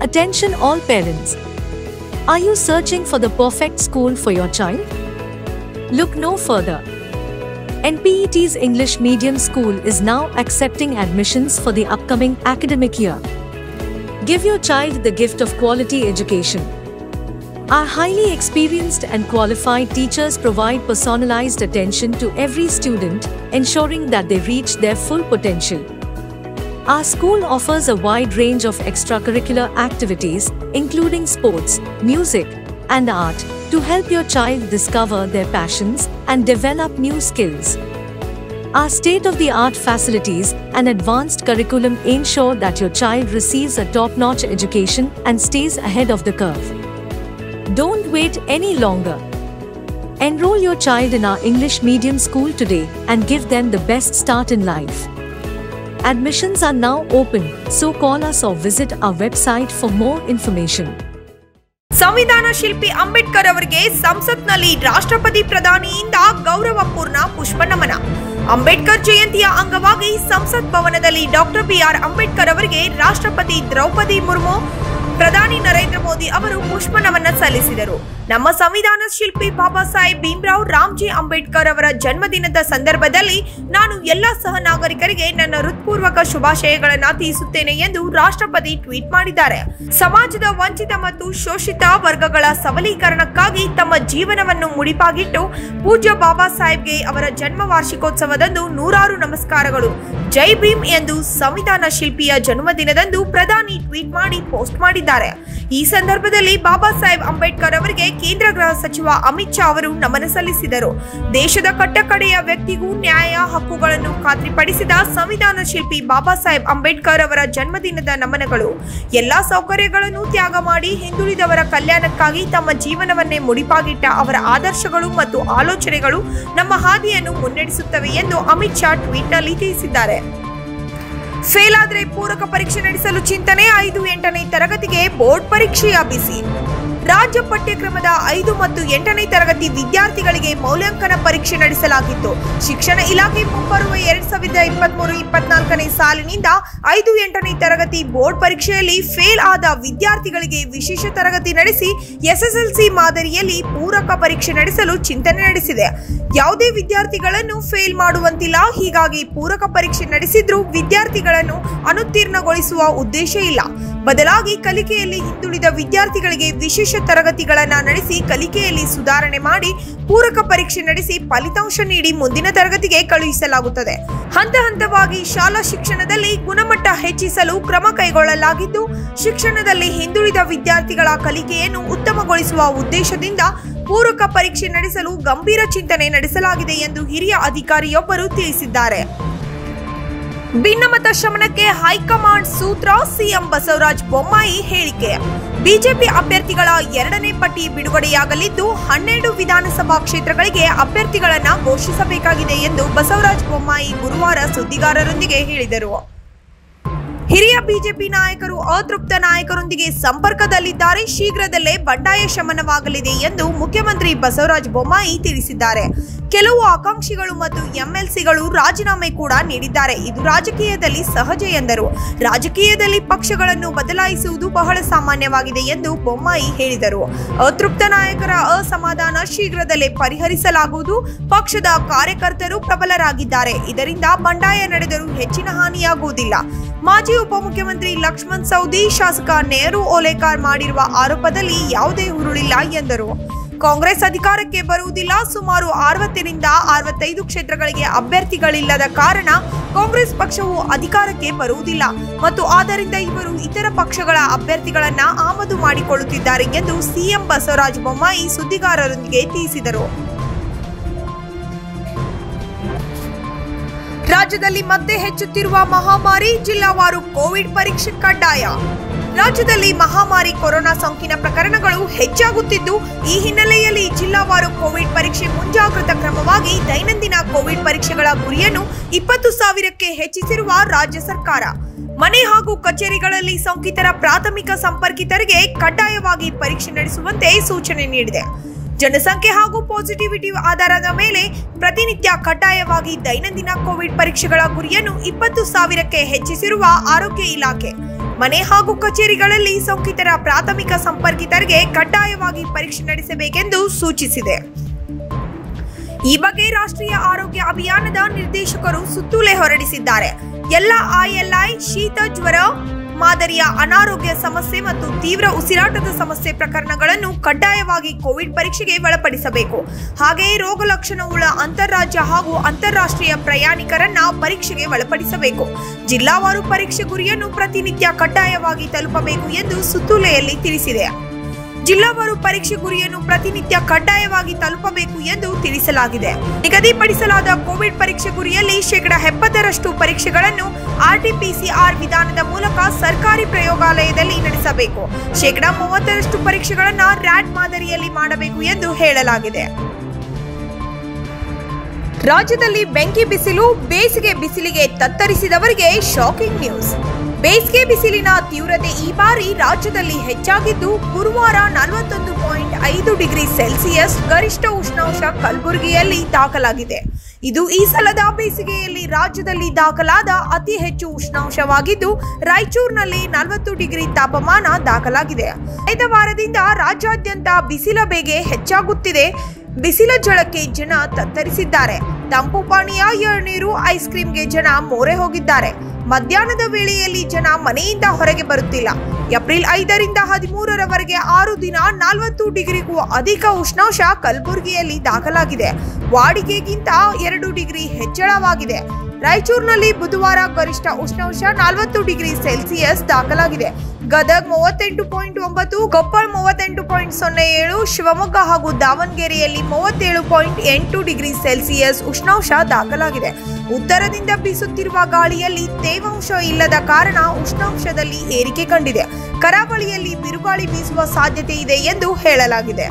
Attention all parents. Are you searching for the perfect school for your child? Look no further. NPET's English Medium School is now accepting admissions for the upcoming academic year. Give your child the gift of quality education. Our highly experienced and qualified teachers provide personalized attention to every student, ensuring that they reach their full potential. Our school offers a wide range of extracurricular activities, including sports, music, and art, to help your child discover their passions and develop new skills. Our state of the art facilities and advanced curriculum ensure that your child receives a top notch education and stays ahead of the curve. Don't wait any longer. Enroll your child in our English medium school today and give them the best start in life. Admissions are now open, so call us or visit our website for more information. ಸಂವಿಧಾನ ಶಿಲ್ಪಿ ಅಂಬೇಡ್ಕರ್ ಅವರಿಗೆ ಸಂಸತ್ನಲ್ಲಿ ರಾಷ್ಟ್ರಪತಿ ಪ್ರಧಾನಿಯಿಂದ ಗೌರವಪೂರ್ಣ ಪುಷ್ಪ ನಮನ ಅಂಬೇಡ್ಕರ್ ಜಯಂತಿಯ ಅಂಗವಾಗಿ ಸಂಸತ್ ಭವನದಲ್ಲಿ ಡಾಕ್ಟರ್ ಬಿಆರ್ ಅಂಬೇಡ್ಕರ್ ಅವರಿಗೆ ರಾಷ್ಟ್ರಪತಿ ದ್ರೌಪದಿ ಮುರ್ಮು ಪ್ರಧಾನಿ ನರೇಂದ್ರ ಮೋದಿ ಅವರು ಪುಷ್ಪ ನಮನ ಸಲ್ಲಿಸಿದರು ನಮ್ಮ ಸಂವಿಧಾನ ಶಿಲ್ಪಿ ಬಾಬಾ ಸಾಹೇಬ್ ಭೀಮ್ರಾವ್ ರಾಮ್ಜಿ ಅಂಬೇಡ್ಕರ್ ಅವರ ಜನ್ಮದಿನದ ಸಂದರ್ಭದಲ್ಲಿ ನಾನು ಎಲ್ಲ ಸಹ ನಾಗರಿಕರಿಗೆ ನನ್ನ ಹೃತ್ಪೂರ್ವಕ ಶುಭಾಶಯಗಳನ್ನು ತಿಳಿಸುತ್ತೇನೆ ಎಂದು ರಾಷ್ಟ್ರಪತಿ ಟ್ವೀಟ್ ಮಾಡಿದ್ದಾರೆ ಸಮಾಜದ ವಂಚಿತ ಮತ್ತು ಶೋಷಿತ ವರ್ಗಗಳ ಸಬಲೀಕರಣಕ್ಕಾಗಿ ತಮ್ಮ ಜೀವನವನ್ನು ಮುಡಿಪಾಗಿಟ್ಟು ಪೂಜ್ಯ ಬಾಬಾ ಸಾಹೇಬ್ಗೆ ಅವರ ಜನ್ಮ ವಾರ್ಷಿಕೋತ್ಸವದಂದು ನೂರಾರು ನಮಸ್ಕಾರಗಳು ಜೈ ಭೀಮ್ ಎಂದು ಸಂವಿಧಾನ ಶಿಲ್ಪಿಯ ಜನ್ಮದಿನದಂದು ಪ್ರಧಾನಿ ಟ್ವೀಟ್ ಮಾಡಿ ಪೋಸ್ಟ್ ಮಾಡಿದ್ದಾರೆ ಈ ಸಂದರ್ಭದಲ್ಲಿ ಬಾಬಾ ಸಾಹೇಬ್ ಅಂಬೇಡ್ಕರ್ ಅವರಿಗೆ ಕೇಂದ್ರ ಗೃಹ ಸಚಿವ ಅಮಿತ್ ಶಾ ಅವರು ನಮನ ಸಲ್ಲಿಸಿದರು ದೇಶದ ಕಟ್ಟಕಡೆಯ ವ್ಯಕ್ತಿಗೂ ನ್ಯಾಯ ಹಕ್ಕುಗಳನ್ನು ಖಾತ್ರಿಪಡಿಸಿದ ಸಂವಿಧಾನ ಶಿಲ್ಪಿ ಬಾಬಾ ಸಾಹೇಬ್ ಅಂಬೇಡ್ಕರ್ ಅವರ ಜನ್ಮದಿನದ ನಮನಗಳು ಎಲ್ಲಾ ಸೌಕರ್ಯಗಳನ್ನು ತ್ಯಾಗ ಮಾಡಿ ಹಿಂದುಳಿದವರ ಕಲ್ಯಾಣಕ್ಕಾಗಿ ತಮ್ಮ ಜೀವನವನ್ನೇ ಮುಡಿಪಾಗಿಟ್ಟ ಅವರ ಆದರ್ಶಗಳು ಮತ್ತು ಆಲೋಚನೆಗಳು ನಮ್ಮ ಹಾದಿಯನ್ನು ಮುನ್ನಡೆಸುತ್ತವೆ ಎಂದು ಅಮಿತ್ ಶಾ ಟ್ವೀಟ್ನಲ್ಲಿ ತಿಳಿಸಿದ್ದಾರೆ ಫೇಲ್ ಆದ್ರೆ ಪೂರಕ ಪರೀಕ್ಷೆ ನಡೆಸಲು ಚಿಂತನೆ ಐದು ಎಂಟನೇ ತರಗತಿಗೆ ಬೋರ್ಡ್ ಪರೀಕ್ಷೆಯ ಬಿಸಿ ರಾಜ್ಯ ಪಠ್ಯಕ್ರಮದ ಐದು ಮತ್ತು ಎಂಟನೇ ತರಗತಿ ವಿದ್ಯಾರ್ಥಿಗಳಿಗೆ ಮೌಲ್ಯಾಂಕನ ಪರೀಕ್ಷೆ ನಡೆಸಲಾಗಿತ್ತು ಶಿಕ್ಷಣ ಇಲಾಖೆ ಮುಂಬರುವ ಎರಡ್ ಸಾವಿರದ ಇಪ್ಪತ್ಮೂರು ಇಪ್ಪತ್ನಾಲ್ಕನೇ ಸಾಲಿನಿಂದ ಐದು ಎಂಟನೇ ತರಗತಿ ಬೋರ್ಡ್ ಪರೀಕ್ಷೆಯಲ್ಲಿ ಫೇಲ್ ಆದ ವಿದ್ಯಾರ್ಥಿಗಳಿಗೆ ವಿಶೇಷ ತರಗತಿ ನಡೆಸಿ ಎಸ್ಎಸ್ಎಲ್ಸಿ ಮಾದರಿಯಲ್ಲಿ ಪೂರಕ ಪರೀಕ್ಷೆ ನಡೆಸಲು ಚಿಂತನೆ ನಡೆಸಿದೆ ಯಾವುದೇ ವಿದ್ಯಾರ್ಥಿಗಳನ್ನು ಫೇಲ್ ಮಾಡುವಂತಿಲ್ಲ ಹೀಗಾಗಿ ಪೂರಕ ಪರೀಕ್ಷೆ ನಡೆಸಿದ್ರೂ ವಿದ್ಯಾರ್ಥಿಗಳನ್ನು ಅನುತ್ತೀರ್ಣಗೊಳಿಸುವ ಉದ್ದೇಶ ಇಲ್ಲ ಬದಲಾಗಿ ಕಲಿಕೆಯಲ್ಲಿ ಹಿಂದುಳಿದ ವಿದ್ಯಾರ್ಥಿಗಳಿಗೆ ವಿಶೇಷ ತರಗತಿಗಳನ್ನು ನಡೆಸಿ ಕಲಿಕೆಯಲ್ಲಿ ಸುಧಾರಣೆ ಮಾಡಿ ಪೂರಕ ಪರೀಕ್ಷೆ ನಡೆಸಿ ಫಲಿತಾಂಶ ನೀಡಿ ಮುಂದಿನ ತರಗತಿಗೆ ಕಳುಹಿಸಲಾಗುತ್ತದೆ ಹಂತ ಹಂತವಾಗಿ ಶಾಲಾ ಶಿಕ್ಷಣದಲ್ಲಿ ಗುಣಮಟ್ಟ ಹೆಚ್ಚಿಸಲು ಕ್ರಮ ಕೈಗೊಳ್ಳಲಾಗಿದ್ದು ಶಿಕ್ಷಣದಲ್ಲಿ ಹಿಂದುಳಿದ ವಿದ್ಯಾರ್ಥಿಗಳ ಕಲಿಕೆಯನ್ನು ಉತ್ತಮಗೊಳಿಸುವ ಉದ್ದೇಶದಿಂದ ಪೂರಕ ಪರೀಕ್ಷೆ ನಡೆಸಲು ಗಂಭೀರ ಚಿಂತನೆ ನಡೆಸಲಾಗಿದೆ ಎಂದು ಹಿರಿಯ ಅಧಿಕಾರಿಯೊಬ್ಬರು ತಿಳಿಸಿದ್ದಾರೆ ಭಿನ್ನಮತ ಶಮನಕ್ಕೆ ಹೈಕಮಾಂಡ್ ಸೂತ್ರ ಸಿಎಂ ಬಸವರಾಜ ಬೊಮ್ಮಾಯಿ ಹೇಳಿಕೆ ಬಿಜೆಪಿ ಅಭ್ಯರ್ಥಿಗಳ ಎರಡನೇ ಪಟ್ಟಿ ಬಿಡುಗಡೆಯಾಗಲಿದ್ದು ಹನ್ನೆರಡು ವಿಧಾನಸಭಾ ಕ್ಷೇತ್ರಗಳಿಗೆ ಅಭ್ಯರ್ಥಿಗಳನ್ನ ಘೋಷಿಸಬೇಕಾಗಿದೆ ಎಂದು ಬಸವರಾಜ ಬೊಮ್ಮಾಯಿ ಗುರುವಾರ ಸುದ್ದಿಗಾರರೊಂದಿಗೆ ಹೇಳಿದರು ಹಿರಿಯ ಬಿಜೆಪಿ ನಾಯಕರು ಅತೃಪ್ತ ನಾಯಕರೊಂದಿಗೆ ಸಂಪರ್ಕದಲ್ಲಿದ್ದಾರೆ ಶೀಘ್ರದಲ್ಲೇ ಬಂಡಾಯ ಶಮನವಾಗಲಿದೆ ಎಂದು ಮುಖ್ಯಮಂತ್ರಿ ಬಸವರಾಜ ಬೊಮ್ಮಾಯಿ ತಿಳಿಸಿದ್ದಾರೆ ಕೆಲವು ಆಕಾಂಕ್ಷಿಗಳು ಮತ್ತು ಎಂಎಲ್ಸಿಗಳು ರಾಜೀನಾಮೆ ಕೂಡ ನೀಡಿದ್ದಾರೆ ಇದು ರಾಜಕೀಯದಲ್ಲಿ ಸಹಜ ಎಂದರು ರಾಜಕೀಯದಲ್ಲಿ ಪಕ್ಷಗಳನ್ನು ಬದಲಾಯಿಸುವುದು ಬಹಳ ಸಾಮಾನ್ಯವಾಗಿದೆ ಎಂದು ಬೊಮ್ಮಾಯಿ ಹೇಳಿದರು ಅತೃಪ್ತ ನಾಯಕರ ಅಸಮಾಧಾನ ಶೀಘ್ರದಲ್ಲೇ ಪರಿಹರಿಸಲಾಗುವುದು ಪಕ್ಷದ ಕಾರ್ಯಕರ್ತರು ಪ್ರಬಲರಾಗಿದ್ದಾರೆ ಇದರಿಂದ ಬಂಡಾಯ ನಡೆದರೂ ಹೆಚ್ಚಿನ ಹಾನಿಯಾಗುವುದಿಲ್ಲ ಮಾಜಿ ಉಪಮುಖ್ಯಮಂತ್ರಿ ಲಕ್ಷ್ಮಣ್ ಸೌದಿ ಶಾಸಕ ನೆಹರು ಓಲೇಕಾರ್ ಮಾಡಿರುವ ಆರೋಪದಲ್ಲಿ ಯಾವುದೇ ಹುರುಳಿಲ್ಲ ಎಂದರು ಕಾಂಗ್ರೆಸ್ ಅಧಿಕಾರಕ್ಕೆ ಬರುವುದಿಲ್ಲ ಸುಮಾರು ಅರವತ್ತರಿಂದ ಅರವತ್ತೈದು ಕ್ಷೇತ್ರಗಳಿಗೆ ಅಭ್ಯರ್ಥಿಗಳಿಲ್ಲದ ಕಾರಣ ಕಾಂಗ್ರೆಸ್ ಪಕ್ಷವು ಅಧಿಕಾರಕ್ಕೆ ಬರುವುದಿಲ್ಲ ಮತ್ತು ಆದ್ದರಿಂದ ಇವರು ಇತರ ಪಕ್ಷಗಳ ಅಭ್ಯರ್ಥಿಗಳನ್ನ ಆಮದು ಮಾಡಿಕೊಳ್ಳುತ್ತಿದ್ದಾರೆ ಎಂದು ಸಿಎಂ ಬಸವರಾಜ ಬೊಮ್ಮಾಯಿ ಸುದ್ದಿಗಾರರೊಂದಿಗೆ ತಿಳಿಸಿದರು ರಾಜ್ಯದಲ್ಲಿ ಮತ್ತೆ ಹೆಚ್ಚುತ್ತಿರುವ ಮಹಾಮಾರಿ ಜಿಲ್ಲಾವಾರು ಕೋವಿಡ್ ಪರೀಕ್ಷೆ ಕಡ್ಡಾಯ ರಾಜ್ಯದಲ್ಲಿ ಮಹಾಮಾರಿ ಕೊರೋನಾ ಸೋಂಕಿನ ಪ್ರಕರಣಗಳು ಹೆಚ್ಚಾಗುತ್ತಿದ್ದು ಈ ಹಿನ್ನೆಲೆಯಲ್ಲಿ ಜಿಲ್ಲಾವಾರು ಕೋವಿಡ್ ಪರೀಕ್ಷೆ ಮುಂಜಾಗ್ರತಾ ಕ್ರಮವಾಗಿ ದೈನಂದಿನ ಕೋವಿಡ್ ಪರೀಕ್ಷೆಗಳ ಗುರಿಯನ್ನು ಇಪ್ಪತ್ತು ಸಾವಿರಕ್ಕೆ ಹೆಚ್ಚಿಸಿರುವ ರಾಜ್ಯ ಸರ್ಕಾರ ಮನೆ ಹಾಗೂ ಕಚೇರಿಗಳಲ್ಲಿ ಸೋಂಕಿತರ ಪ್ರಾಥಮಿಕ ಸಂಪರ್ಕಿತರಿಗೆ ಕಡ್ಡಾಯವಾಗಿ ಪರೀಕ್ಷೆ ನಡೆಸುವಂತೆ ಸೂಚನೆ ನೀಡಿದೆ ಜನಸಂಖ್ಯೆ ಹಾಗೂ ಪಾಸಿಟಿವಿಟಿ ಆಧಾರದ ಮೇಲೆ ಪ್ರತಿನಿತ್ಯ ಕಡ್ಡಾಯವಾಗಿ ದೈನಂದಿನ ಕೋವಿಡ್ ಪರೀಕ್ಷೆಗಳ ಗುರಿಯನ್ನು ಇಪ್ಪತ್ತು ಸಾವಿರಕ್ಕೆ ಹೆಚ್ಚಿಸಿರುವ ಆರೋಗ್ಯ ಇಲಾಖೆ ಮನೆ ಹಾಗೂ ಕಚೇರಿಗಳಲ್ಲಿ ಸೋಂಕಿತರ ಪ್ರಾಥಮಿಕ ಸಂಪರ್ಕಿತರಿಗೆ ಕಡ್ಡಾಯವಾಗಿ ಪರೀಕ್ಷೆ ನಡೆಸಬೇಕೆಂದು ಸೂಚಿಸಿದೆ ಈ ಬಗ್ಗೆ ರಾಷ್ಟ್ರೀಯ ಆರೋಗ್ಯ ಅಭಿಯಾನದ ನಿರ್ದೇಶಕರು ಸುತ್ತೋಲೆ ಹೊರಡಿಸಿದ್ದಾರೆ ಎಲ್ಲ ಐಎಲ್ಐ ಶೀತ ಜ್ವರ ಮಾದರಿಯ ಅನಾರೋಗ್ಯ ಸಮಸ್ಯೆ ಮತ್ತು ತೀವ್ರ ಉಸಿರಾಟದ ಸಮಸ್ಯೆ ಪ್ರಕರಣಗಳನ್ನು ಕಡ್ಡಾಯವಾಗಿ ಕೋವಿಡ್ ಪರೀಕ್ಷೆಗೆ ಒಳಪಡಿಸಬೇಕು ಹಾಗೆಯೇ ರೋಗ ಲಕ್ಷಣವುಳ್ಳ ಅಂತಾರಾಜ್ಯ ಹಾಗೂ ಅಂತಾರಾಷ್ಟ್ರೀಯ ಪ್ರಯಾಣಿಕರನ್ನ ಪರೀಕ್ಷೆಗೆ ಒಳಪಡಿಸಬೇಕು ಜಿಲ್ಲಾವಾರು ಪರೀಕ್ಷೆ ಗುರಿಯನ್ನು ಪ್ರತಿನಿತ್ಯ ಕಡ್ಡಾಯವಾಗಿ ತಲುಪಬೇಕು ಎಂದು ಸುತ್ತೋಲೆಯಲ್ಲಿ ತಿಳಿಸಿದೆ ಜಿಲ್ಲಾವಾರು ಪರೀಕ್ಷೆ ಗುರಿಯನ್ನು ಪ್ರತಿನಿತ್ಯ ಕಡ್ಡಾಯವಾಗಿ ತಲುಪಬೇಕು ಎಂದು ತಿಳಿಸಲಾಗಿದೆ ನಿಗದಿಪಡಿಸಲಾದ ಕೋವಿಡ್ ಪರೀಕ್ಷೆ ಗುರಿಯಲ್ಲಿ ಶೇಕಡ ಎಪ್ಪತ್ತರಷ್ಟು ಪರೀಕ್ಷೆಗಳನ್ನು ಆರ್ಟಿಪಿಸಿಆರ್ ವಿಧಾನದ ಮೂಲಕ ಸರ್ಕಾರಿ ಪ್ರಯೋಗಾಲಯದಲ್ಲಿ ನಡೆಸಬೇಕು ಶೇಕಡ ಮೂವತ್ತರಷ್ಟು ಪರೀಕ್ಷೆಗಳನ್ನು ರ್ಯಾಟ್ ಮಾದರಿಯಲ್ಲಿ ಮಾಡಬೇಕು ಎಂದು ಹೇಳಲಾಗಿದೆ ರಾಜ್ಯದಲ್ಲಿ ಬೆಂಕಿ ಬಿಸಿಲು ಬೇಸಿಗೆ ಬಿಸಿಲಿಗೆ ತತ್ತರಿಸಿದವರಿಗೆ ಶಾಕಿಂಗ್ ನ್ಯೂಸ್ ಬೇಸಿಗೆ ಬಿಸಿಲಿನ ತೀವ್ರತೆ ಈ ಬಾರಿ ರಾಜ್ಯದಲ್ಲಿ ಹೆಚ್ಚಾಗಿದ್ದು ಗುರುವಾರ ನಲವತ್ತೊಂದು ಪಾಯಿಂಟ್ ಐದು ಡಿಗ್ರಿ ಸೆಲ್ಸಿಯಸ್ ಗರಿಷ್ಠ ಉಷ್ಣಾಂಶ ಕಲಬುರಗಿಯಲ್ಲಿ ದಾಖಲಾಗಿದೆ ಇದು ಈ ಸಲದ ಬೇಸಿಗೆಯಲ್ಲಿ ರಾಜ್ಯದಲ್ಲಿ ದಾಖಲಾದ ಅತಿ ಹೆಚ್ಚು ಉಷ್ಣಾಂಶವಾಗಿದ್ದು ರಾಯಚೂರಿನಲ್ಲಿ ನಲವತ್ತು ಡಿಗ್ರಿ ತಾಪಮಾನ ದಾಖಲಾಗಿದೆ ಕಳೆದ ವಾರದಿಂದ ರಾಜ್ಯಾದ್ಯಂತ ಬಿಸಿಲ ಬೇಗೆ ಹೆಚ್ಚಾಗುತ್ತಿದೆ ಬಿಸಿಲ ಝಳಕ್ಕೆ ಜನ ತತ್ತರಿಸಿದ್ದಾರೆ ತಂಪು ಪಾನೀಯ ಎಳನೀರು ಐಸ್ ಕ್ರೀಮ್ಗೆ ಜನ ಮೋರೆ ಹೋಗಿದ್ದಾರೆ ಮಧ್ಯಾಹ್ನದ ವೇಳೆಯಲ್ಲಿ ಜನ ಮನೆಯಿಂದ ಹೊರಗೆ ಬರುತ್ತಿಲ್ಲ ಏಪ್ರಿಲ್ ಐದರಿಂದ ಹದಿಮೂರರವರೆಗೆ ಆರು ದಿನ ನಲವತ್ತು ಡಿಗ್ರಿಗೂ ಅಧಿಕ ಉಷ್ಣಾಂಶ ಕಲಬುರಗಿಯಲ್ಲಿ ದಾಖಲಾಗಿದೆ ವಾಡಿಕೆಗಿಂತ ಎರಡು ಡಿಗ್ರಿ ಹೆಚ್ಚಳವಾಗಿದೆ ರಾಯಚೂರಿನಲ್ಲಿ ಬುಧವಾರ ಗರಿಷ್ಠ ಉಷ್ಣಾಂಶ ನಲವತ್ತು ಡಿಗ್ರಿ ಸೆಲ್ಸಿಯಸ್ ದಾಖಲಾಗಿದೆ ಗದಗ್ ಮೂವತ್ತೆಂಟು ಪಾಯಿಂಟ್ ಒಂಬತ್ತು ಕೊಪ್ಪಳ ಮೂವತ್ತೆಂಟು ಪಾಯಿಂಟ್ ಸೊನ್ನೆ ಏಳು ಶಿವಮೊಗ್ಗ ಹಾಗೂ ದಾವಣಗೆರೆಯಲ್ಲಿ ಮೂವತ್ತೇಳು ಪಾಯಿಂಟ್ ಎಂಟು ಡಿಗ್ರಿ ಸೆಲ್ಸಿಯಸ್ ಉಷ್ಣಾಂಶ ದಾಖಲಾಗಿದೆ ಉತ್ತರದಿಂದ ಬೀಸುತ್ತಿರುವ ಗಾಳಿಯಲ್ಲಿ ತೇವಾಂಶ ಇಲ್ಲದ ಕಾರಣ ಉಷ್ಣಾಂಶದಲ್ಲಿ ಏರಿಕೆ ಕಂಡಿದೆ ಕರಾವಳಿಯಲ್ಲಿ ಬಿರುಗಾಳಿ ಬೀಸುವ ಸಾಧ್ಯತೆ ಇದೆ ಎಂದು ಹೇಳಲಾಗಿದೆ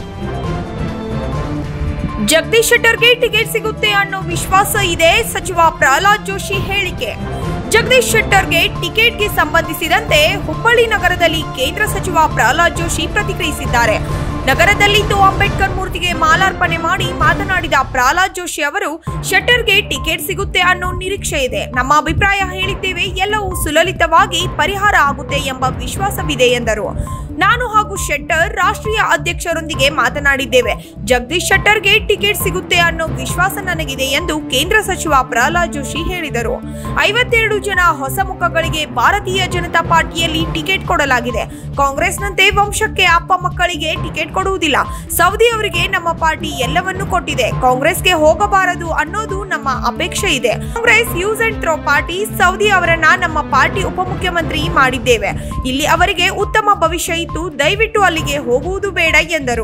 ಜಗದೀಶ್ ಶೆಟ್ಟರ್ಗೆ ಟಿಕೆಟ್ ಸಿಗುತ್ತೆ ಅನ್ನೋ ವಿಶ್ವಾಸ ಇದೆ ಸಚಿವ ಪ್ರಹ್ಲಾದ್ ಜೋಶಿ ಹೇಳಿಕೆ ಜಗದೀಶ್ ಶೆಟ್ಟರ್ಗೆ ಟಿಕೆಟ್ಗೆ ಸಂಬಂಧಿಸಿದಂತೆ ಹುಬ್ಬಳ್ಳಿ ನಗರದಲ್ಲಿ ಕೇಂದ್ರ ಸಚಿವ ಪ್ರಹ್ಲಾದ್ ಜೋಶಿ ಪ್ರತಿಕ್ರಿಯಿಸಿದ್ದಾರೆ ನಗರದಲ್ಲಿಂದು ಅಂಬೇಡ್ಕರ್ ಮೂರ್ತಿಗೆ ಮಾಲಾರ್ಪಣೆ ಮಾಡಿ ಮಾತನಾಡಿದ ಪ್ರಹ್ಲಾದ್ ಜೋಶಿ ಅವರು ಶೆಟ್ಟರ್ಗೆ ಟಿಕೆಟ್ ಸಿಗುತ್ತೆ ಅನ್ನೋ ನಿರೀಕ್ಷೆ ಇದೆ ನಮ್ಮ ಅಭಿಪ್ರಾಯ ಹೇಳಿದ್ದೇವೆ ಎಲ್ಲವೂ ಸುಲಲಿತವಾಗಿ ಪರಿಹಾರ ಆಗುತ್ತೆ ಎಂಬ ವಿಶ್ವಾಸವಿದೆ ಎಂದರು ನಾನು ಹಾಗೂ ಶೆಟ್ಟರ್ ರಾಷ್ಟ್ರೀಯ ಅಧ್ಯಕ್ಷರೊಂದಿಗೆ ಮಾತನಾಡಿದ್ದೇವೆ ಜಗದೀಶ್ ಶೆಟ್ಟರ್ಗೆ ಟಿಕೆಟ್ ಸಿಗುತ್ತೆ ಅನ್ನೋ ವಿಶ್ವಾಸ ನನಗಿದೆ ಎಂದು ಕೇಂದ್ರ ಸಚಿವ ಪ್ರಹ್ಲಾದ್ ಜೋಶಿ ಹೇಳಿದರು ಐವತ್ತೆರಡು ಜನ ಹೊಸ ಮುಖಗಳಿಗೆ ಭಾರತೀಯ ಜನತಾ ಪಾರ್ಟಿಯಲ್ಲಿ ಟಿಕೆಟ್ ಕೊಡಲಾಗಿದೆ ಕಾಂಗ್ರೆಸ್ನಂತೆ ವಂಶಕ್ಕೆ ಅಪ್ಪ ಮಕ್ಕಳಿಗೆ ಟಿಕೆಟ್ ಕೊಡುವುದಿಲ್ಲ ಸೌದಿ ಅವರಿಗೆ ನಮ್ಮ ಪಾರ್ಟಿ ಎಲ್ಲವನ್ನೂ ಕೊಟ್ಟಿದೆ ಕಾಂಗ್ರೆಸ್ಗೆ ಹೋಗಬಾರದು ಅನ್ನೋದು ನಮ್ಮ ಅಪೇಕ್ಷೆ ಇದೆ Congress use and throw party ಸೌದಿ ಅವರನ್ನ ನಮ್ಮ ಪಾರ್ಟಿ ಉಪಮುಖ್ಯಮಂತ್ರಿ ಮಾಡಿದ್ದೇವೆ ಇಲ್ಲಿ ಅವರಿಗೆ ಉತ್ತಮ ಭವಿಷ್ಯ ಇತ್ತು ದಯವಿಟ್ಟು ಅಲ್ಲಿಗೆ ಹೋಗುವುದು ಬೇಡ ಎಂದರು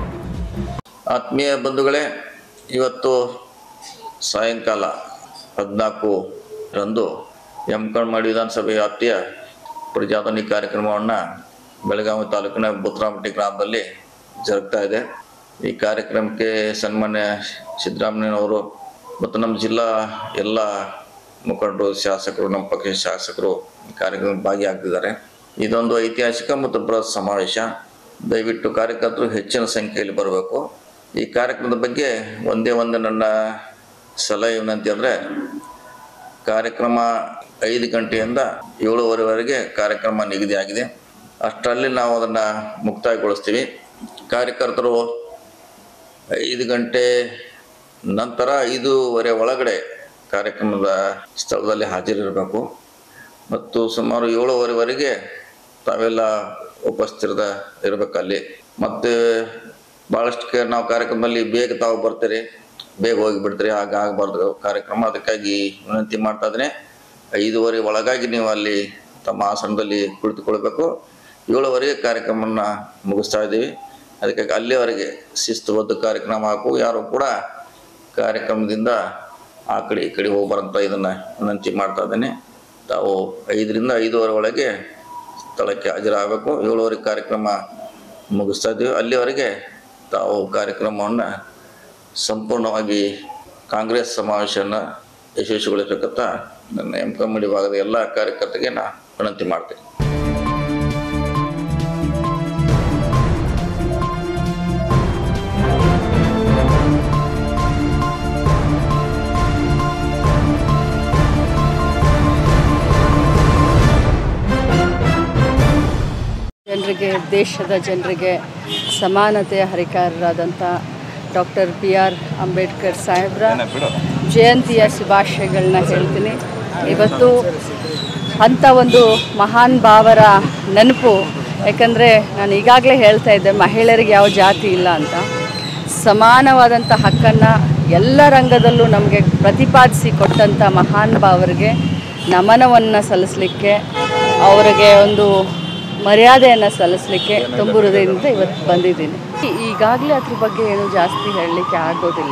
ಆತ್ಮೀಯ ಬಂಧುಗಳೇ ಇವತ್ತು ಸಾಯಂಕಾಲ ಹದಿನಾಲ್ಕು ರಂದು ಯಮಕಣ್ಮಾಡಿ ವಿಧಾನಸಭೆ ವ್ಯಾಪ್ತಿಯ ಪ್ರಜಾಧ್ವನಿ ಕಾರ್ಯಕ್ರಮವನ್ನು ಬೆಳಗಾವಿ ತಾಲೂಕಿನ ಬುತ್ರಾಮಟ್ಟಿ ಗ್ರಾಮದಲ್ಲಿ ಜರುಗ್ತಾ ಇದೆ ಈ ಕಾರ್ಯಕ್ರಮಕ್ಕೆ ಸನ್ಮಾನ್ಯ ಸಿದ್ದರಾಮಯ್ಯನವರು ಮತ್ತು ನಮ್ಮ ಜಿಲ್ಲಾ ಎಲ್ಲ ಮುಖಂಡರು ಶಾಸಕರು ನಮ್ಮ ಪಕ್ಷದ ಶಾಸಕರು ಈ ಕಾರ್ಯಕ್ರಮದಲ್ಲಿ ಭಾಗಿಯಾಗ್ತಿದ್ದಾರೆ ಇದೊಂದು ಐತಿಹಾಸಿಕ ಮತ್ತು ಬೃಹತ್ ಸಮಾವೇಶ ದಯವಿಟ್ಟು ಕಾರ್ಯಕರ್ತರು ಹೆಚ್ಚಿನ ಸಂಖ್ಯೆಯಲ್ಲಿ ಬರಬೇಕು ಈ ಕಾರ್ಯಕ್ರಮದ ಬಗ್ಗೆ ಒಂದೇ ಒಂದು ನನ್ನ ಸಲಹೆ ವಿನಂತಿ ಅಂದರೆ ಕಾರ್ಯಕ್ರಮ ಐದು ಗಂಟೆಯಿಂದ ಏಳುವರೆವರೆಗೆ ಕಾರ್ಯಕ್ರಮ ನಿಗದಿಯಾಗಿದೆ ಅಷ್ಟರಲ್ಲಿ ನಾವು ಅದನ್ನು ಮುಕ್ತಾಯಗೊಳಿಸ್ತೀವಿ ಕಾರ್ಯಕರ್ತರು ಐದು ಗಂಟೆ ನಂತರ ಐದೂವರೆ ಒಳಗಡೆ ಕಾರ್ಯಕ್ರಮದ ಸ್ಥಳದಲ್ಲಿ ಹಾಜರಿರಬೇಕು ಮತ್ತು ಸುಮಾರು ಏಳುವರೆವರೆಗೆ ತಾವೆಲ್ಲ ಉಪಸ್ಥಿರದ ಇರಬೇಕಲ್ಲಿ ಮತ್ತು ಭಾಳಷ್ಟು ಕೆ ನಾವು ಕಾರ್ಯಕ್ರಮದಲ್ಲಿ ಬೇಗ ತಾವು ಬರ್ತೀರಿ ಬೇಗ ಹೋಗಿ ಬಿಡ್ತೀರಿ ಆಗ ಆಗಬಾರ್ದು ಕಾರ್ಯಕ್ರಮ ಅದಕ್ಕಾಗಿ ವಿನಂತಿ ಮಾಡ್ತಾ ಇದ್ದೀನಿ ಐದೂವರೆ ಒಳಗಾಗಿ ನೀವು ಅಲ್ಲಿ ತಮ್ಮ ಆಸನದಲ್ಲಿ ಕುಳಿತುಕೊಳ್ಬೇಕು ಏಳುವರೆಗೆ ಕಾರ್ಯಕ್ರಮನ ಮುಗಿಸ್ತಾ ಇದ್ದೀವಿ ಅದಕ್ಕಾಗಿ ಅಲ್ಲಿವರೆಗೆ ಶಿಸ್ತುಬದ್ಧ ಕಾರ್ಯಕ್ರಮ ಹಾಕು ಯಾರು ಕೂಡ ಕಾರ್ಯಕ್ರಮದಿಂದ ಆ ಕಡೆ ಈ ಕಡೆ ಹೋಗ್ಬಾರಂತ ಇದನ್ನು ವಿನಂತಿ ಮಾಡ್ತಾ ಇದ್ದೇನೆ ತಾವು ಐದರಿಂದ ಐದೂವರೆ ಒಳಗೆ ಸ್ಥಳಕ್ಕೆ ಹಾಜರಾಗಬೇಕು ಏಳುವರೆ ಕಾರ್ಯಕ್ರಮ ಮುಗಿಸ್ತಾ ಇದ್ದೀವಿ ಅಲ್ಲಿವರೆಗೆ ತಾವು ಕಾರ್ಯಕ್ರಮವನ್ನು ಸಂಪೂರ್ಣವಾಗಿ ಕಾಂಗ್ರೆಸ್ ಸಮಾವೇಶವನ್ನು ಯಶಸ್ವಿಗೊಳಿಸಬೇಕಂತ ನನ್ನ ಎಂ ಕಮ್ಮಡಿ ಭಾಗದ ಎಲ್ಲ ಕಾರ್ಯಕರ್ತರಿಗೆ ನಾ ವಿನಂತಿ ಮಾಡ್ತೀನಿ ಜನರಿಗೆ ದೇಶದ ಜನರಿಗೆ ಸಮಾನತೆಯ ಹರಿಕಾರರಾದಂಥ ಡಾಕ್ಟರ್ ಬಿ ಆರ್ ಅಂಬೇಡ್ಕರ್ ಸಾಹೇಬ್ರ ಜಯಂತಿಯ ಶುಭಾಶಯಗಳನ್ನ ಹೇಳ್ತೀನಿ ಇವತ್ತು ಅಂಥ ಒಂದು ಮಹಾನ್ ಭಾವರ ನೆನಪು ಯಾಕಂದರೆ ನಾನು ಈಗಾಗಲೇ ಹೇಳ್ತಾ ಇದ್ದೆ ಮಹಿಳೆಯರಿಗೆ ಯಾವ ಜಾತಿ ಇಲ್ಲ ಅಂತ ಸಮಾನವಾದಂಥ ಹಕ್ಕನ್ನು ಎಲ್ಲ ರಂಗದಲ್ಲೂ ನಮಗೆ ಪ್ರತಿಪಾದಿಸಿ ಕೊಟ್ಟಂಥ ಮಹಾನ್ ಭಾವರಿಗೆ ನಮನವನ್ನು ಸಲ್ಲಿಸಲಿಕ್ಕೆ ಅವರಿಗೆ ಒಂದು ಮರ್ಯಾದೆಯನ್ನು ಸಲ್ಲಿಸಲಿಕ್ಕೆ ತುಂಬು ಹೃದಯದಿಂದ ಇವತ್ತು ಬಂದಿದ್ದೀನಿ ಈಗಾಗಲೇ ಅದ್ರ ಬಗ್ಗೆ ಏನು ಜಾಸ್ತಿ ಹೇಳಲಿಕ್ಕೆ ಆಗೋದಿಲ್ಲ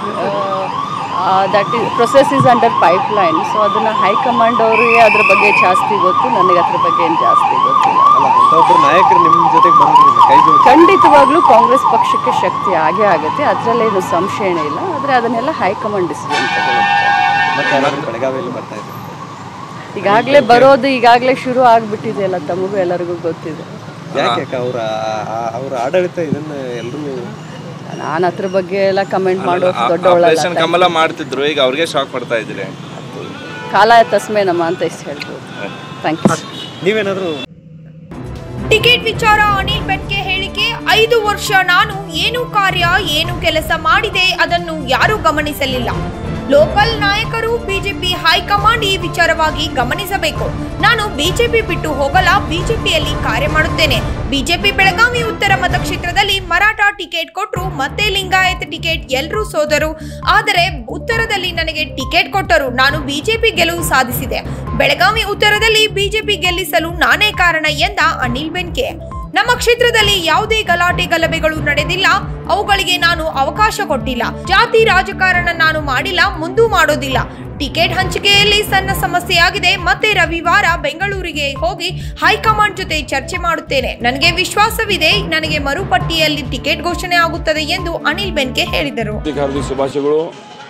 ದಟ್ ಈ process is under pipeline so ಅದನ್ನು ಹೈಕಮಾಂಡ್ ಅವರಿಗೆ ಅದ್ರ ಬಗ್ಗೆ ಜಾಸ್ತಿ ಗೊತ್ತು ನನಗೆ ಅದ್ರ ಬಗ್ಗೆ ಏನು ಜಾಸ್ತಿ ಗೊತ್ತಿಲ್ಲ ಅಲ್ಲ ಒಬ್ಬರು ನಾಯಕರು ನಿಮ್ಮ ಜೊತೆಗೆ ಬಂದಿದ್ದೀನಿ ಕೈ ಜೋಡಿಸಿ ಖಂಡಿತವಾಗ್ಲೂ ಕಾಂಗ್ರೆಸ್ ಪಕ್ಷಕ್ಕೆ ಶಕ್ತಿ ಆಗೇ ಆಗುತ್ತೆ ಅದರಲ್ಲೇನು ಸಂಶಯನೇ ಇಲ್ಲ ಆದರೆ ಅದನ್ನೆಲ್ಲ ಹೈಕಮಾಂಡ್ ಡಿಸಿಷನ್ ತಗೊಳುತ್ತೆ ಮತ್ತೆ ಯಾರಾದ್ರೂ ಬೆಳಗಾವಿಯಲ್ಲಿ ಬರ್ತಾ ಇದ್ದಾರೆ ಈಗಾಗಲೇ ಬರೋದು ಈಗಾಗಲೇ ಶುರು ಆಗಿಬಿಟ್ಟಿದೆಯಲ್ಲ ತಮಗೂ ಎಲ್ಲರಿಗೂ ಗೊತ್ತಿದೆ ಯಾಕೆ ಅಕ್ಕ ಅವರ ಅವರ ಆಡಳಿತ ಇದನ್ನ ಎಲ್ಲರೂ ನಾನು ಅದ್ರ ಬಗ್ಗೆ ಎಲ್ಲ ಕಮೆಂಟ್ ಮಾಡೋ ದೊಡ್ಡವಳಲ್ಲ ಆಪರೇಷನ್ ಕಮಲ ಮಾಡ್ತಿದ್ರು ಈಗ ಅವ್ರಿಗೆ ಶಾಕ್ ಮಾಡ್ತಾ ಇದ್ದೀರಿ ಕಾಲ ತಸ್ಮೆ ನಮ್ಮ ಅಂತ ಇಷ್ಟು ಹೇಳ್ಬೋದು ಥ್ಯಾಂಕ್ ಯು ನೀವೇನಾದರೂ ಟಿಕೆಟ್ ವಿಚಾರ ಅನಿಲ್ ಬೆನ್ಕೆ ಹೇಳಿಕೆ ಐದು ವರ್ಷ ನಾನು ಏನು ಕಾರ್ಯ ಏನು ಕೆಲಸ ಮಾಡಿದೆ ಅದನ್ನು ಯಾರೂ ಗಮನಿಸಲಿಲ್ಲ ಲೋಕಲ್ ನಾಯಕರು ಬಿಜೆಪಿ ಹೈಕಮಾಂಡ್ ಈ ವಿಚಾರವಾಗಿ ಗಮನಿಸಬೇಕು ನಾನು ಬಿಜೆಪಿ ಬಿಟ್ಟು ಹೋಗಲ್ಲ ಬಿಜೆಪಿಯಲ್ಲಿ ಕಾರ್ಯ ಮಾಡುತ್ತೇನೆ ಬಿಜೆಪಿ ಬೆಳಗಾವಿ ಉತ್ತರ ಮತಕ್ಷೇತ್ರದಲ್ಲಿ ಮರಾಠ ಟಿಕೆಟ್ ಕೊಟ್ಟರು ಮತ್ತೆ ಲಿಂಗಾಯತ್ ಟಿಕೆಟ್ ಎಲ್ಲರೂ ಸೋದರು ಆದರೆ ಉತ್ತರದಲ್ಲಿ ನನಗೆ ಟಿಕೆಟ್ ಕೊಟ್ಟರು ನಾನು ಬಿಜೆಪಿ ಗೆಲುವು ಸಾಧಿಸಿದೆ ಬೆಳಗಾವಿ ಉತ್ತರದಲ್ಲಿ ಬಿಜೆಪಿ ಗೆಲ್ಲಿಸಲು ನಾನೇ ಕಾರಣ ಎಂದ ಅನಿಲ್ ಬೆನ್ಕೆ ನಮ್ಮ ಕ್ಷೇತ್ರದಲ್ಲಿ ಯಾವುದೇ ಗಲಾಟೆ ಗಲಭೆಗಳು ನಡೆದಿಲ್ಲ ಅವುಗಳಿಗೆ ನಾನು ಅವಕಾಶ ಕೊಟ್ಟಿಲ್ಲ ಜಾತಿ ರಾಜಕಾರಣ ನಾನು ಮಾಡಿಲ್ಲ ಮುಂದೂ ಮಾಡೋದಿಲ್ಲ ಟಿಕೆಟ್ ಹಂಚಿಕೆಯಲ್ಲಿ ಸಣ್ಣ ಸಮಸ್ಯೆಯಾಗಿದೆ ಮತ್ತೆ ರವಿವಾರ ಬೆಂಗಳೂರಿಗೆ ಹೋಗಿ ಹೈಕಮಾಂಡ್ ಜೊತೆ ಚರ್ಚೆ ಮಾಡುತ್ತೇನೆ ನನಗೆ ವಿಶ್ವಾಸವಿದೆ ನನಗೆ ಮರುಪಟ್ಟಿಯಲ್ಲಿ ಟಿಕೆಟ್ ಘೋಷಣೆ ಆಗುತ್ತದೆ ಎಂದು ಅನಿಲ್ ಬೆನ್ಕೆ ಹೇಳಿದರು ಹಾರ್ದಿಕ ಹಾರ್ದಿಕ ಶುಭಾಶಯಗಳು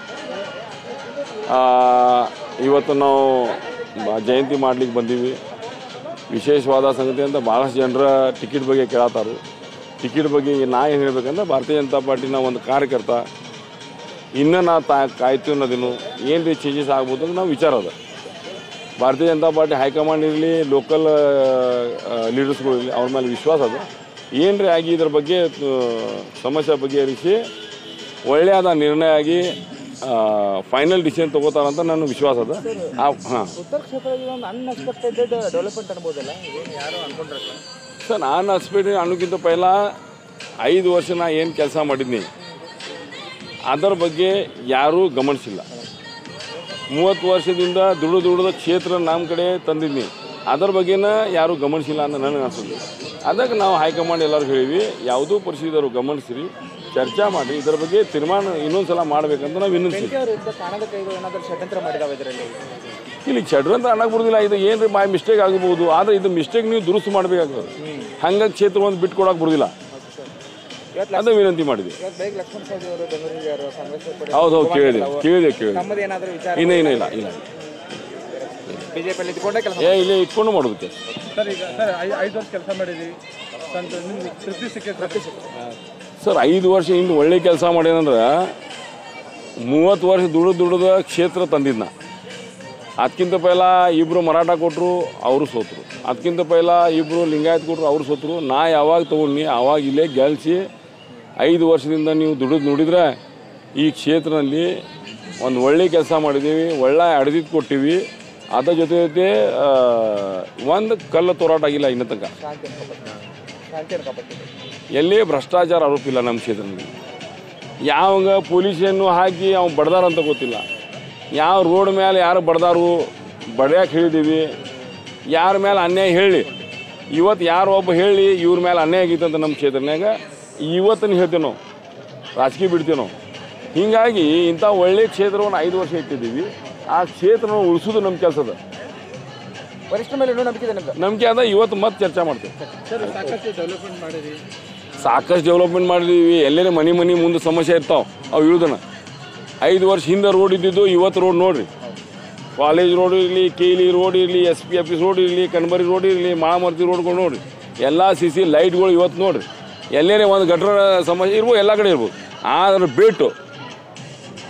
ಆ, ಇವತ್ತು ನಾವು ಬ- ಜಯಂತಿ ಮಾಡ್ಲಿಕ್ಕೆ ಬಂದೀವಿ ವಿಶೇಷವಾದ ಸಂಗತಿ ಅಂತ ಭಾಳಷ್ಟು ಜನರ ಟಿಕೆಟ್ ಬಗ್ಗೆ ಕೇಳತ್ತಾರು ಟಿಕೆಟ್ ಬಗ್ಗೆ ನಾ ಏನು ಹೇಳ್ಬೇಕಂದ್ರೆ ಭಾರತೀಯ ಜನತಾ ಪಾರ್ಟಿನ ಒಂದು ಕಾರ್ಯಕರ್ತ ಇನ್ನೂ ನಾ ತಾ ಕಾಯ್ತು ಅನ್ನೋದೇನು ಏನು ರೀ ಚೇಂಜಸ್ ಆಗ್ಬೋದು ಅಂತ ನಾವು ವಿಚಾರ ಅದ ಭಾರತೀಯ ಜನತಾ ಪಾರ್ಟಿ ಹೈಕಮಾಂಡ್ ಇರಲಿ ಲೋಕಲ್ ಲೀಡರ್ಸ್ಗಳು ಇರಲಿ ಅವ್ರ ಮೇಲೆ ವಿಶ್ವಾಸ ಅದ ಏನ್ರಿ ಆಗಿ ಇದ್ರ ಬಗ್ಗೆ ಆ, ಸಮಸ್ಯೆ ಬಗೆಹರಿಸಿ ಒಳ್ಳೆಯದ ನಿರ್ಣಯ ಆಗಿ ಫೈನಲ್ ಡಿಸಿಷನ್ ತಗೋತಾರಂತ ನನ್ನ ವಿಶ್ವಾಸ ಅದ ಹಾಂ ಉತ್ತರ ಕ್ಷೇತ್ರದಲ್ಲಿ ಒಂದು ಅನ್ಎಕ್ಸ್ಪೆಕ್ಟೆಡ್ ಡೆವಲಪ್ಮೆಂಟ್ ಅನ್ಬೋದಲ್ಲ ಏನು ಯಾರು ಅನ್ಕೊಂಡಿರಲ್ಲ ಸರ್ ನಾನು ಹಸ್ಬಿಟ್ಟು ಅನ್ನೋಕ್ಕಿಂತ ಪೈಲ ಐದು ವರ್ಷ ನಾ ಏನು ಕೆಲಸ ಮಾಡಿದ್ನಿ ಅದರ ಬಗ್ಗೆ ಯಾರೂ ಗಮನಿಸಿಲ್ಲ ಮೂವತ್ತು ವರ್ಷದಿಂದ ದುಡಿದು ದುಡಿದ ಕ್ಷೇತ್ರ ನಮ್ಮ ಕಡೆ ತಂದಿದ್ನಿ ಅದರ ಬಗ್ಗೆನ ಯಾರೂ ಗಮನಿಸಿಲ್ಲ ಅಂತ ನನಗೆ ಅನ್ಸುತ್ತೆ ಅದಕ್ಕೆ ನಾವು ಹೈಕಮಾಂಡ್ ಎಲ್ಲರೂ ಹೇಳಿವಿ ಯಾವುದೂ ಪರಿಸ್ಥಿತಿಯವರು ಗಮನಿಸಿರಿ ಚರ್ಚೆ ಮಾಡಿ ಇದರ ಬಗ್ಗೆ ತೀರ್ಮಾನ ಇನ್ನೊಂದು ಸಲ ಮಾಡ್ಬೇಕಂತ ನಾವು ವಿನಂತಿಸಿ ಅವ್ರ ವಿರುದ್ಧ ಕಾಣದ ಕೈಗಳು ಏನಾದರೂ ಷಡ್ಯಂತ್ರ ಮಾಡಿದಾವೆ ಇದರಲ್ಲಿ ಇಲ್ಲಿ ಚಡ್ರ ಅಂತ ಅನ್ನಕ್ಕೆ ಬರೋದಿಲ್ಲ ಇದು ಏನು ರೀ ಮಾ ಮಿಸ್ಟೇಕ್ ಆಗಬಹುದು ಆದರೆ ಇದು ಮಿಸ್ಟೇಕ್ ನೀವು ದುರುಸ್ತು ಮಾಡಬೇಕಾಗ್ತದೆ ಹಂಗಾಗಿ ಕ್ಷೇತ್ರ ಒಂದು ಬಿಟ್ಟು ಕೊಡಕ್ಕೆ ಬರೋದಿಲ್ಲ ಅದು ವಿನಂತಿ ಮಾಡಿದ್ವಿ ಇವತ್ತು ಬೈಕ್ ಲಕ್ಷ್ಮಣ ಸವದಿ ಅವರು ಬೆಂಗಳೂರಿಗೆ ಯಾರು ಕಾಂಗ್ರೆಸ್ ಪಡೆ ಹೌದು ಹೌದು ಕೇಳಿದೆ ಕೇಳಿದೆ ಕೇಳಿದೆ ತಮ್ಮದು ಏನಾದರೂ ವಿಚಾರ ಇನ್ನೂ ಇನ್ನೂ ಇಲ್ಲ ಇಲ್ಲ ಬಿಜೆಪಿಯಲ್ಲಿ ಇದ್ಕೊಂಡೇ ಕೆಲಸ ಏ ಇಲ್ಲೇ ಇಟ್ಕೊಂಡು ಮಾಡೋದಕ್ಕೆ ಸರ್ ಈಗ ಸರ್ ಐದು ವರ್ಷ ಕೆಲಸ ಮಾಡಿದ್ವಿ ತೃಪ್ತಿ ಸಿಕ್ಕಿ ತೃಪ್ತಿ ಸರ್ ಐದು ವರ್ಷ ಹಿಂದೆ ಒಳ್ಳೆ ಕೆಲಸ ಮಾಡ್ಯಾನಂದ್ರೆ ಮೂವತ್ತು ವರ್ಷ ದುಡಿದು ದುಡಿದ ಕ್ಷೇತ್ರ ತಂದಿದ್ನ ಅದಕ್ಕಿಂತ ಪೈಲ ಇಬ್ಬರು ಮರಾಠ ಕೊಟ್ಟರು ಅವರು ಸೋತರು ಅದಕ್ಕಿಂತ ಪೈಲ ಇಬ್ಬರು ಲಿಂಗಾಯತ್ ಕೊಟ್ಟರು ಅವರು ಸೋತರು ನಾ ಯಾವಾಗ ತೊಗೊಂಡು ಆವಾಗ ಇಲ್ಲೇ ಗೆಲ್ಸಿ ಐದು ವರ್ಷದಿಂದ ನೀವು ದುಡಿದು ನುಡಿದ್ರೆ ಈ ಕ್ಷೇತ್ರದಲ್ಲಿ ಒಂದು ಒಳ್ಳೆ ಕೆಲಸ ಮಾಡಿದ್ದೀವಿ ಒಳ್ಳೆ ಅಡದಿದ್ದು ಕೊಟ್ಟಿವಿ ಅದ್ರ ಜೊತೆ ಜೊತೆ ಒಂದು ಕಲ್ಲು ತೋರಾಟ ಆಗಿಲ್ಲ ಇನ್ನೂ ತನಕ ಶಾಂತಿಯನ್ನು ಕಾಪಾಡ್ತೀವಿ ಎಲ್ಲೇ ಭ್ರಷ್ಟಾಚಾರ ಆರೋಪ ಇಲ್ಲ ನಮ್ಮ ಕ್ಷೇತ್ರದಲ್ಲಿ ಯಾವಾಗ ಪೊಲೀಸನ್ನು ಹಾಕಿ ಅವ್ನು ಬಡ್ದಾರ ಅಂತ ಗೊತ್ತಿಲ್ಲ ಯಾವ ರೋಡ್ ಮೇಲೆ ಯಾರು ಬಡ್ದಾರು ಬಡ್ಯಾಕೆ ಹೇಳಿದ್ದೀವಿ ಯಾರ ಮೇಲೆ ಅನ್ಯಾಯ ಹೇಳಿ ಇವತ್ತು ಯಾರು ಒಬ್ಬ ಹೇಳಿ ಇವ್ರ ಮೇಲೆ ಅನ್ಯಾಯ ಆಗೈತೆ ಅಂತ ನಮ್ಮ ಕ್ಷೇತ್ರನ್ಯಾಗ ಇವತ್ತನ್ನು ಹೇಳ್ತೇವೆ ನಾವು ರಾಜಕೀಯ ಬಿಡ್ತೇವೆ ನಾವು ಹೀಗಾಗಿ ಇಂಥ ಒಳ್ಳೆಯ ಕ್ಷೇತ್ರವನ್ನು ಐದು ವರ್ಷ ಇಟ್ಟಿದ್ದೀವಿ ಆ ಕ್ಷೇತ್ರನ ಉಳಿಸೋದು ನಮ್ಮ ಕೆಲಸದ ವರಿಷ್ಠರ ಮೇಲೆ ಇನ್ನೂ ನಂಬಿಕೆ ಇದೆ ನಿಮ್ದು ನಂಬಿಕೆ ಅದ ಇವತ್ತು ಮತ್ತೆ ಚರ್ಚೆ ಮಾಡ್ತೇವೆ ಸರ್ ಸಾಕಷ್ಟು ಡೆವಲಪ್ಮೆಂಟ್ ಮಾಡಿದ್ವಿ ಸಾಕಷ್ಟು ಡೆವಲಪ್ಮೆಂಟ್ ಮಾಡಿದೀವಿ ಎಲ್ಲೇ ಮನೆ ಮನೆ ಮುಂದೆ ಸಮಸ್ಯೆ ಇರ್ತಾವೆ ಅವು ಇಳ್ದನ ಐದು ವರ್ಷ ಹಿಂದೆ ರೋಡ್ ಇದ್ದಿದ್ದು ಇವತ್ತು ರೋಡ್ ನೋಡ್ರಿ ಕಾಲೇಜ್ ರೋಡ್ ಇರಲಿ ಕೇಲಿ ರೋಡ್ ಇರಲಿ ಎಸ್ ಪಿ ಆಫೀಸ್ ರೋಡ್ ಇರಲಿ ಕನಬರಿ ರೋಡ್ ಇರಲಿ ಮಾಳಮರ್ತಿ ರೋಡ್ಗಳು ನೋಡ್ರಿ ಎಲ್ಲ ಸಿ ಸಿ ಲೈಟ್ಗಳು ಇವತ್ತು ನೋಡ್ರಿ ಎಲ್ಲೇ ಒಂದು ಗಟ್ರ ಸಮಸ್ಯೆ ಇರ್ಬೋದು ಎಲ್ಲ ಕಡೆ ಇರ್ಬೋದು ಆದ್ರೆ ಬಿಟ್ಟು